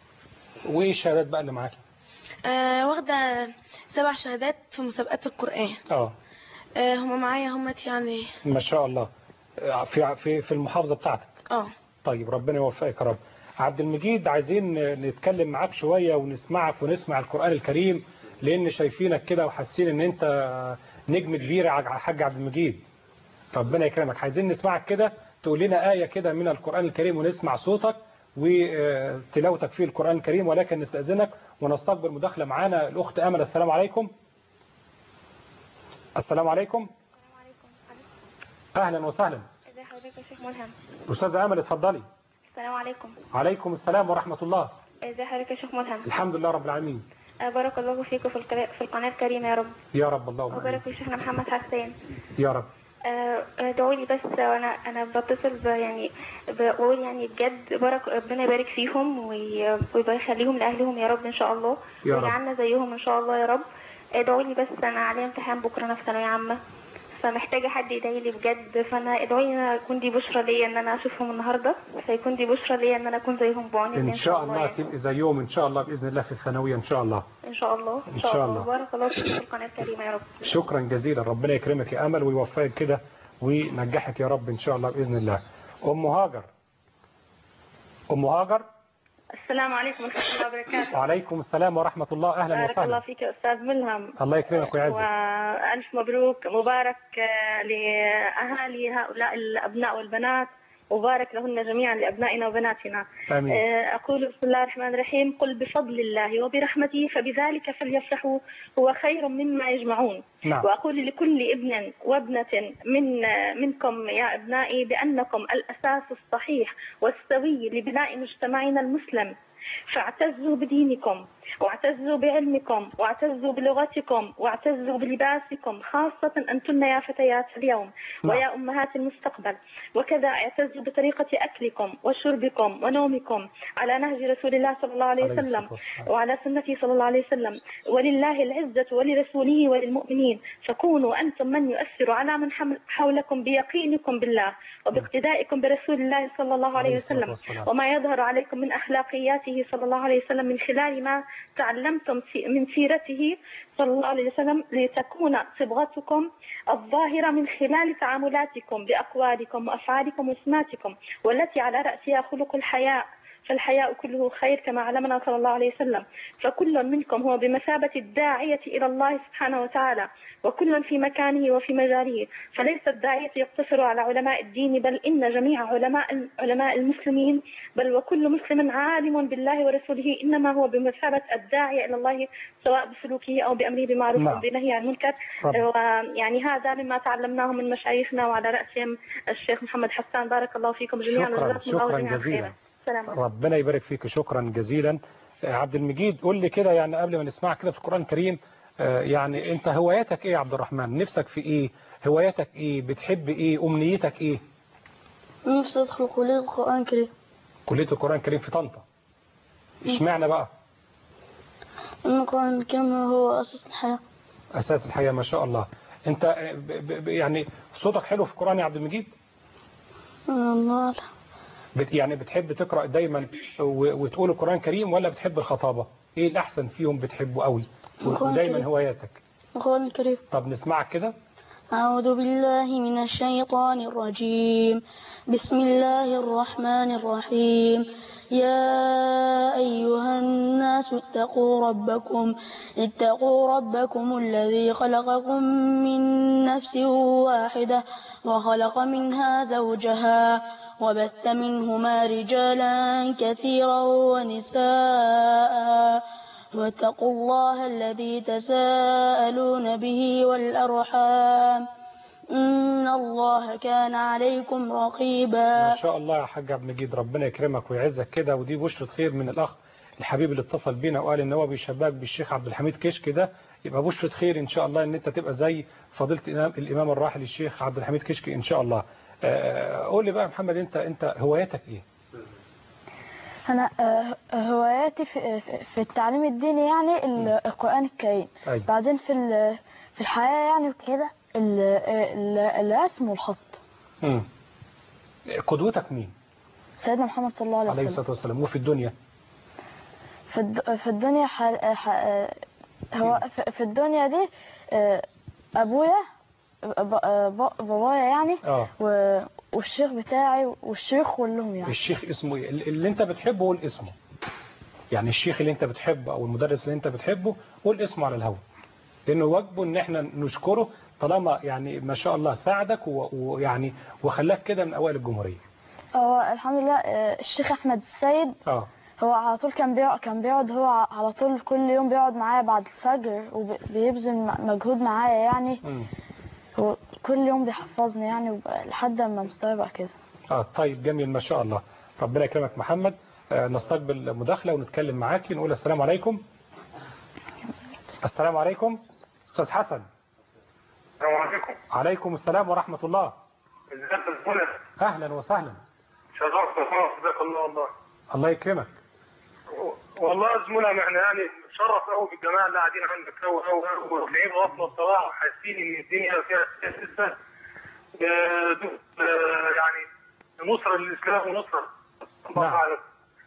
وايه الشهادات بقى اللي معاكي آه، واخده سبع شهادات في مسابقات القران اه آه، هما معايا همت يعني ما شاء الله آه، في في في المحافظة بتاعتك اه طيب ربنا يوفقك يا رب عبد المجيد عايزين نتكلم معاك شوية ونسمعك ونسمع القرآن الكريم لأن شايفينك كده وحاسين إن أنت نجم كبير يا حاج عبد المجيد ربنا يكرمك عايزين نسمعك كده تقول لنا آية كده من القرآن الكريم ونسمع صوتك وتلاوتك في القرآن الكريم ولكن نستأذنك ونستقبل مداخلة معانا الأخت أمل السلام عليكم السلام عليكم أهلا وسهلا ازي حضرتك يا شيخ ملهم أستاذة أمل اتفضلي السلام عليكم عليكم السلام ورحمة الله ازي حضرتك يا شيخ ملهم الحمد لله رب العالمين آه، بارك الله فيكم في, القناة في القناة الكريمة يا رب يا رب اللهم آمين. وبارك في شيخنا محمد حسان يا رب آه، ادعوا لي بس وانا انا بتصل ب- يعني بقول يعني بجد بارك ربنا يبارك فيهم وي- ويخليهم لاهلهم يا رب ان شاء الله يا رب. ويجعلنا زيهم ان شاء الله يا رب ادعوا لي بس انا عليا امتحان بكره انا في ثانويه عامه فمحتاجه حد يدعي لي بجد فانا ادعوا لي ان أنا يكون دي بشرى ليا ان انا اشوفهم النهارده فيكون دي بشرى ليا ان انا اكون زيهم بعون الله إن شاء الله يعني. تبقي زيهم إن شاء الله بإذن الله في الثانوية إن شاء الله ان شاء الله إن شاء الله. بارك الله فيك في القناه الكريمه يا رب شكرا جزيلا ربنا يكرمك يا أمل ويوفقك كده وينجحك يا رب إن شاء الله بإذن الله أم هاجر ام هاجر السلام عليكم ورحمة الله وبركاته وعليكم السلام ورحمه الله اهلا بارك الله وسهلا فيك يا أستاذ ملهم الله يكرمك ويعزك وألف مبروك مبارك آه، لأهالي هؤلاء الأبناء والبنات مبارك لهن جميعا لأبنائنا وبناتنا آمين. آه، أقول بسم الله الرحمن الرحيم قل بفضل الله وبرحمته فبذلك فليفرحوا هو خير مما يجمعون نعم. وأقول لكل ابن وابنة من منكم يا أبنائي بأنكم الأساس الصحيح والسوي لبناء مجتمعنا المسلم فاعتزوا بدينكم واعتزوا بعلمكم واعتزوا بلغتكم واعتزوا بلباسكم خاصة أنتن يا فتيات اليوم نعم. ويا أمهات المستقبل وكذا اعتزوا بطريقة أكلكم وشربكم ونومكم على نهج رسول الله صلى الله عليه عليه وسلم الصلاة والسلام. وعلى سنته صلى الله عليه وسلم ولله العزة ولرسوله وللمؤمنين فكونوا أنتم من يؤثر على من حم- حولكم بيقينكم بالله وباقتدائكم برسول الله صلى الله عليه عليه الصلاة وسلم والسلام. وما يظهر عليكم من أخلاقياته صلى الله عليه وسلم من خلال ما تعلمتم سي- من سيرته صلى الله عليه وسلم لتكون صبغتكم الظاهرة من خلال تعاملاتكم بأقوالكم وأفعالكم وسماتكم والتي على رأسها خلق الحياء فالحياء كله خير كما علمنا صلى الله عليه وسلم فكل منكم هو بمثابة الداعية إلى الله سبحانه وتعالى وكل في مكانه وفي مجاله فليس الداعية يقتصر على علماء الدين بل إن جميع علماء علماء المسلمين بل وكل مسلم عالم بالله ورسوله إنما هو بمثابة الداعية إلى الله سواء بسلوكه أو بأمره بالمعروف نعم. أو بنهي عن المنكر رب. ويعني هذا مما تعلمناه من مشايخنا وعلى رأسهم الشيخ محمد حسان بارك الله فيكم جميعا شكرا وجزاكم الله شكرا جميعا جزيلا خيرا السلام عليكم ربنا يبارك فيك شكرا جزيلا آه، عبد المجيد قول لي كده يعني قبل ما نسمع كده في القرآن الكريم آه، يعني انت هواياتك ايه يا عبد الرحمن نفسك في ايه هواياتك ايه بتحب ايه امنيتك ايه نفسي أدخل كلية القرآن الكريم كلية القرآن الكريم في طنطا اشمعنى بقى إن القرآن الكريم هو أساس الحياة اساس الحياة ما شاء الله انت آه، ب- ب- ب- يعني صوتك حلو في القرآن يا عبد المجيد الله أعلم. بت يعني بتحب تقرأ دايما و- وتقول القرآن الكريم ولا بتحب الخطابة ايه الاحسن فيهم بتحبه قوي القرآن ودايما الكريم. هواياتك القرآن الكريم طب نسمعك كده أعوذ بالله من الشيطان الرجيم بسم الله الرحمن الرحيم يا أيها الناس اتقوا ربكم اتقوا ربكم الذي خلقكم من نفس واحدة وخلق منها زوجها وبث منهما رجالا كثيرا ونساء واتقوا الله الذي تساءلون به والأرحام إن الله كان عليكم رقيبا ما شاء الله يا حاج عبد المجيد ربنا يكرمك ويعزك كده ودي بشرة خير من الأخ الحبيب اللي اتصل بينا وقال ان هو بيشبهك بالشيخ عبد الحميد كشك ده يبقى بشرة خير ان شاء الله ان انت تبقى زي فضيلة الامام, الإمام الراحل الشيخ عبد الحميد كشك ان شاء الله آه، قول لي بقى يا محمد انت انت هواياتك ايه أنا آه، هواياتي في, في- في التعليم الديني يعني ال- القرآن الكريم أيوة. بعدين في ال- في الحياة يعني وكده ال- ال- الرسم والخط مم. قدوتك مين سيدنا محمد صلى الله عليه عليه وسلم الصلاة والسلام وفي الدنيا في, الد... في الدنيا ح... ح... هو في- في الدنيا دي آه، أبويا ب- ب- بابايا يعني اه و... والشيخ بتاعي والشيخ كلهم يعني الشيخ اسمه ايه ال- اللي انت بتحبه قول اسمه يعني الشيخ اللي انت بتحبه او المدرس اللي انت بتحبه قول اسمه على الهواء لانه واجبه ان احنا نشكره طالما يعني ما شاء الله ساعدك و- ويعني وخلاك كده من اوائل الجمهوريه هو الحمد لله آه، الشيخ أحمد السيد اه هو على طول كان بيقعد كان بيقعد هو ع- على طول كل يوم بيقعد معايا بعد الفجر وبيبذل م- مجهود معايا يعني مم. هو كل يوم بيحفظني يعني وب- لحد ما مستوى يبقى كده اه طيب جميل ما شاء الله ربنا يكرمك محمد آه نستقبل مداخله ونتكلم معاك نقول السلام عليكم السلام عليكم استاذ حسن السلام عليكم عليكم السلام ورحمه الله ازيك يا زميلي اهلا وسهلا شرفت خلاص جزاك الله والله الله يكرمك والله يا زميلي احنا يعني نتشرف قوي بالجماعه اللي قاعدين عندك قوي قوي قوي وطالعين واصله الصراحه وحاسين ان الدنيا فيها لسه آه، دو- آه، يعني نصره للاسلام ونصره الله نعم. اعلم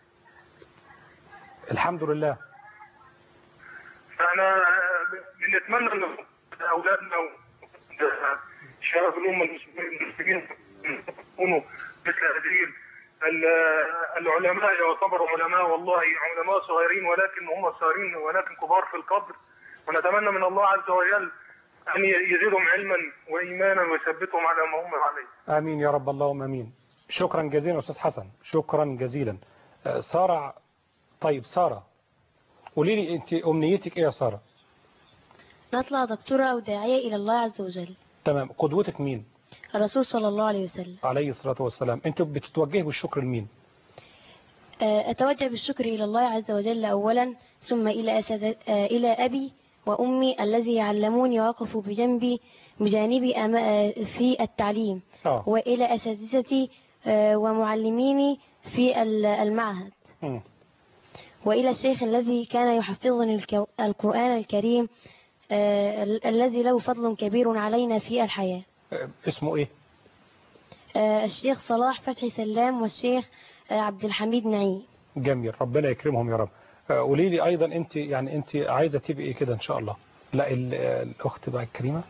الحمد لله فاحنا آه، بنتمنى ان اولادنا وشباب الامه المسلمين يكونوا مثل هذه ال- العلماء يعتبروا علماء والله علماء صغيرين ولكن هم صغيرين ولكن كبار في القدر ونتمنى من الله عز وجل أن يزيدهم علما وإيمانا ويثبتهم على ما هم عليه آمين يا رب اللهم آمين شكرا جزيلا أستاذ حسن شكرا جزيلا آه، سارة طيب سارة قولي لي أنت أمنيتك إيه يا سارة نطلع دكتورة أو داعية إلى الله عز وجل تمام قدوتك مين الرسول صلى الله عليه وسلم عليه الصلاة والسلام أنت بتتوجه بالشكر لمين آه، أتوجه بالشكر إلى الله عز وجل أولا ثم إلى, أسد... آه، إلى أبي وأمي الذي علموني ووقفوا بجنبي بجانبي أما... آه، في التعليم آه. وإلى أساتذتي آه، ومعلميني في ال- المعهد مم. وإلى الشيخ الذي كان يحفظني الك- القرآن الكريم آه، ال- الذي له فضل كبير علينا في الحياة آه، اسمه إيه آه، الشيخ صلاح فتحي سلام والشيخ آه، عبد الحميد نعيم جميل ربنا يكرمهم يا رب آه، قولي لي أيضا أنت يعني أنت عايزة تبقي إيه كده إن شاء الله لا ال- آه، الأخت بقى الكريمة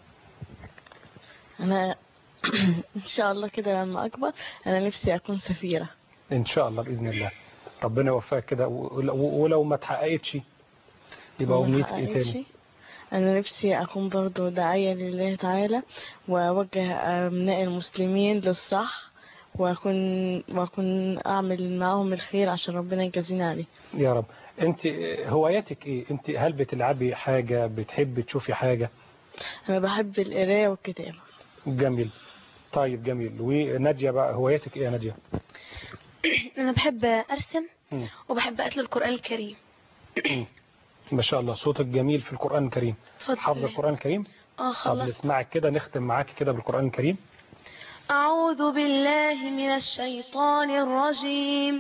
انا ان شاء الله كده لما اكبر انا نفسي اكون سفيرة إن شاء الله بإذن الله ربنا يوفقك كده و- و- ولو ما اتحققتش يبقى وما أمنيتك إيه حققتش. تاني انا نفسي اكون برضو داعية لله تعالى واوجه ابناء المسلمين للصح واكون واكون اعمل معاهم الخير عشان ربنا يجازينا عليه يا رب انت هواياتك ايه انت هل بتلعبي حاجة بتحبي تشوفي حاجة انا بحب القرايه والكتابه جميل طيب جميل ونادية بقى هواياتك ايه يا نادية أنا بحب أرسم مم. وبحب أتلو القرآن الكريم ما شاء الله صوتك جميل في القرآن الكريم بفضل حافظ الله. القرآن الكريم اه طب خلصت نسمعك كده نختم معاك كده بالقرآن الكريم أعوذ بالله من الشيطان الرجيم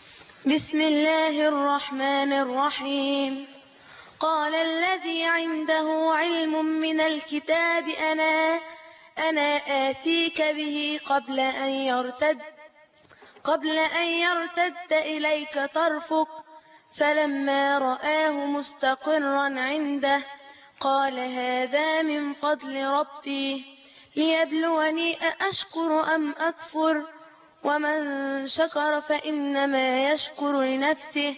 بسم الله الرحمن الرحيم قال الذي عنده علم من الكتاب أنا أنا آتيك به قبل أن يرتد قبل أن يرتد إليك طرفك فلما رآه مستقرا عنده قال هذا من فضل ربي ليبلوني أأشكر أم أكفر ومن شكر فإنما يشكر لنفسه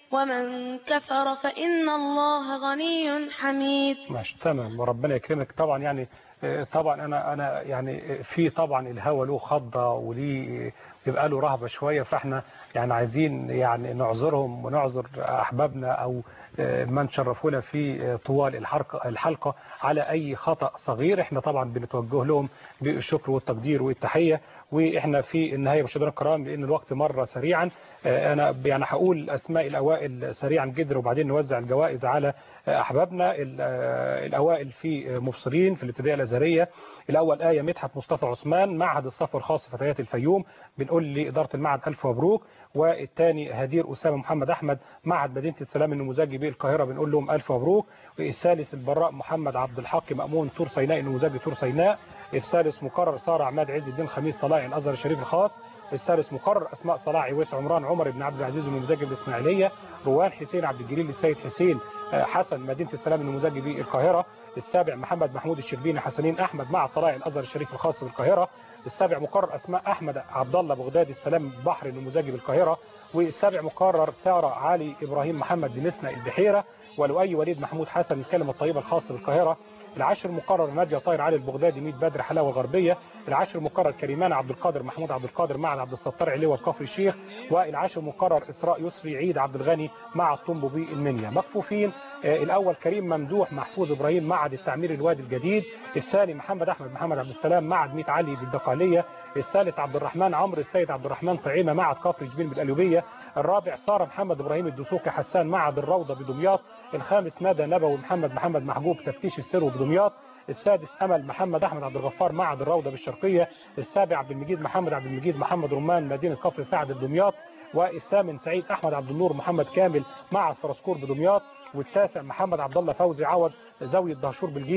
ومن كفر فإن الله غني حميد ماشي تمام وربنا يكرمك طبعا يعني آه، طبعا انا انا يعني في طبعا الهوى له خضه وليه بيبقى له رهبه شويه فاحنا يعني عايزين يعني نعذرهم ونعذر احبابنا او آه، من شرفونا في آه، طوال الحلقه الحلقه على اي خطا صغير احنا طبعا بنتوجه لهم بالشكر والتقدير والتحيه واحنا في النهايه مشاهدينا الكرام لان الوقت مر سريعا آه، انا يعني هقول اسماء الاوائل سريعا جدا وبعدين نوزع الجوائز على آه، احبابنا ال- آه، الاوائل في آه، مبصرين في الابتدائيه الازهريه الاول ايه مدحت مصطفى عثمان معهد الصف الخاص فتيات الفيوم بنقول لاداره المعهد الف مبروك والثاني هدير اسامه محمد احمد معهد مدينه السلام النموذجي بالقاهره بنقول لهم الف مبروك والثالث البراء محمد عبد الحق مامون تور سيناء النموذجي تور سيناء الثالث مقرر ساره عماد عز الدين خميس طلائع الازهر الشريف الخاص الثالث مقرر اسماء صلاح عويس عمران عمر بن عبد العزيز النموذجي بالاسماعيليه روان حسين عبد الجليل السيد حسين آه، حسن مدينه السلام النموذجي بالقاهره السابع محمد محمود الشربيني حسنين احمد مع طلائع الازهر الشريف الخاص بالقاهره السابع مقرر اسماء احمد عبد الله بغدادي السلام بحر النموذجي بالقاهره والسابع مقرر ساره علي ابراهيم محمد بنسنا البحيره ولؤي وليد محمود حسن الكلمه الطيبه الخاص بالقاهره العاشر مقرر نادية طاهر علي البغدادي ميت بدر حلاوه غربيه العاشر مقرر كريمان عبد القادر محمود عبد القادر معهد عبد الستار علوة الكفر الشيخ والعاشر مقرر اسراء يسري عيد عبد الغني مع الطنبوبي المنيا مكفوفين آه، الاول كريم ممدوح محفوظ ابراهيم معهد التعمير الوادي الجديد الثاني محمد احمد محمد عبد السلام معهد ميت علي بالدقاليه الثالث عبد الرحمن عمرو السيد عبد الرحمن طعيمه معهد كفر جبيل بالقليوبيه الرابع ساره محمد ابراهيم الدسوقي حسان معهد الروضه بدمياط الخامس ندى نبوي محمد محمد محجوب تفتيش السر بدمياط السادس امل محمد احمد عبد الغفار معهد الروضه بالشرقيه السابع عبد المجيد محمد عبد المجيد محمد رمان مدينه كفر سعد بدمياط والثامن سعيد احمد عبد النور محمد كامل معهد فرسكور بدمياط والتاسع محمد عبد الله فوزي عوض زاويه دهشور بالجيزه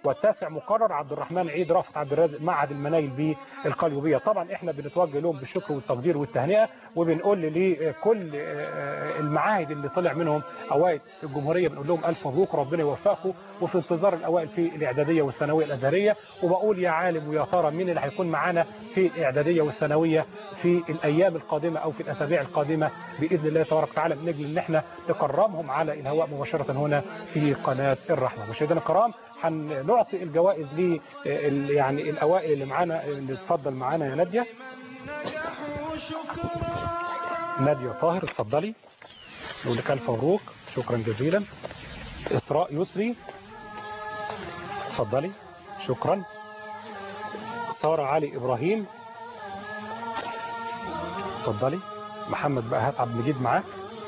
والتاسع مقرر عبد الرحمن عيد رافت عبد الرازق معهد المنايل بالقليوبيه طبعا احنا بنتوجه لهم بالشكر والتقدير والتهنئه وبنقول لكل المعاهد اللي طلع منهم اوائل الجمهوريه بنقول لهم الف مبروك ربنا يوفقكم وفي انتظار الاوائل في الاعداديه والثانويه الازهريه وبقول يا عالم ويا ترى مين اللي هيكون معانا في الاعداديه والثانويه في الايام القادمه او في الاسابيع القادمه باذن الله تبارك وتعالى من اجل ان احنا نكرمهم على الهواء مباشره هنا في قناه الرحمه مشاهدينا الكرام هنعطي الجوائز ل يعني الاوائل اللي معانا اللي اتفضل معانا يا ناديه ناديه طاهر اتفضلي نقول لك الف مبروك شكرا جزيلا اسراء يسري اتفضلي شكرا ساره علي ابراهيم اتفضلي محمد بقى عبد المجيد معاك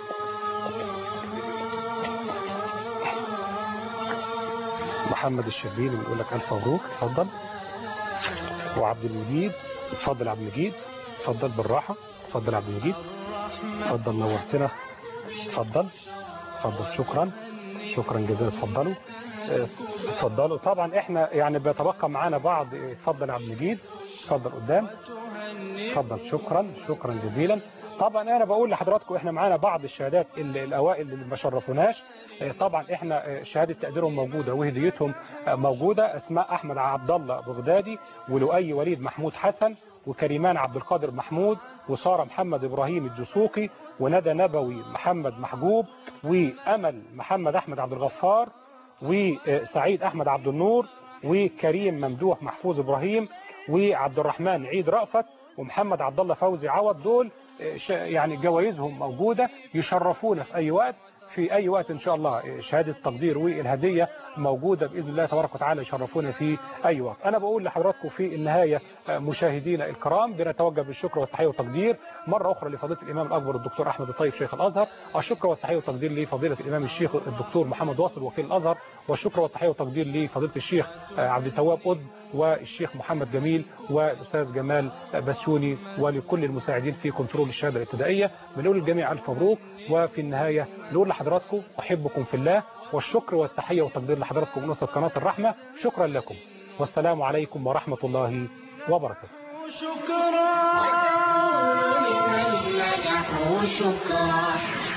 محمد الشربيني بيقول لك الف مبروك اتفضل وعبد المجيد اتفضل عبد المجيد اتفضل بالراحه اتفضل عبد المجيد اتفضل نورتنا اتفضل اتفضل شكرا شكرا جزيلا اتفضلوا اتفضلوا طبعا احنا يعني بيتبقى معانا بعض اتفضل يا عبد المجيد اتفضل قدام اتفضل شكرا شكرا جزيلا طبعا انا بقول لحضراتكم احنا معانا بعض الشهادات الاوائل اللي ما شرفوناش طبعا احنا شهاده تقديرهم موجوده وهديتهم موجوده اسماء احمد عبد الله بغدادي ولؤي وليد محمود حسن وكريمان عبد القادر محمود وساره محمد ابراهيم الدسوقي وندى نبوي محمد محجوب وامل محمد احمد عبد الغفار وسعيد احمد عبد النور وكريم ممدوح محفوظ ابراهيم وعبد الرحمن عيد رأفت ومحمد عبد الله فوزي عوض دول يعني جوائزهم موجودة يشرفونا في أي وقت في أي وقت إن شاء الله شهادة التقدير والهدية موجودة بإذن الله تبارك وتعالى يشرفونا في أي وقت أنا بقول لحضراتكم في النهاية مشاهدينا الكرام بنتوجه بالشكر والتحية والتقدير مرة أخرى لفضيلة الإمام الأكبر الدكتور أحمد الطيب شيخ الأزهر الشكر والتحية والتقدير لفضيلة الإمام الشيخ الدكتور محمد واصل وكيل الأزهر والشكر والتحية والتقدير لفضيلة الشيخ عبد التواب قد والشيخ محمد جميل والأستاذ جمال بسيوني ولكل المساعدين في كنترول الشهادة الابتدائية بنقول للجميع ألف مبروك وفي النهاية نقول لحضراتكم أحبكم في الله والشكر والتحية والتقدير لحضراتكم ونصة قناة الرحمة شكرا لكم والسلام عليكم ورحمة الله وبركاته شكرا لمن مدحوا شكرا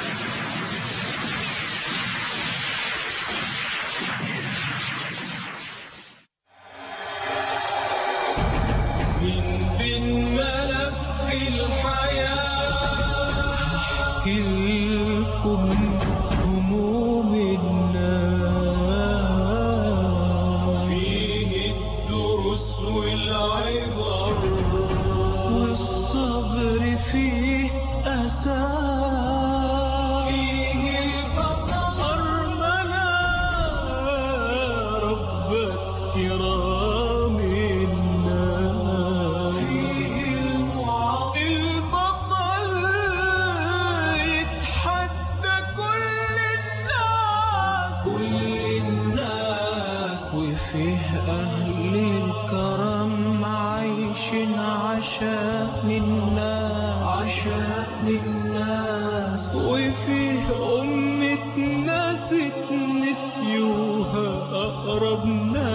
من بين ملف الحياة كلكم هموم الناس فيه الدروس والعبر والصبر فيه أساس فيه البطل أرملة ربة كرام الناس فيه البطل يتحدى كل الناس كل الناس وفيه أهل الكرم عايشين عشان الناس عشان الناس وفيه أمة ناس اتنسيوها أقرب ناس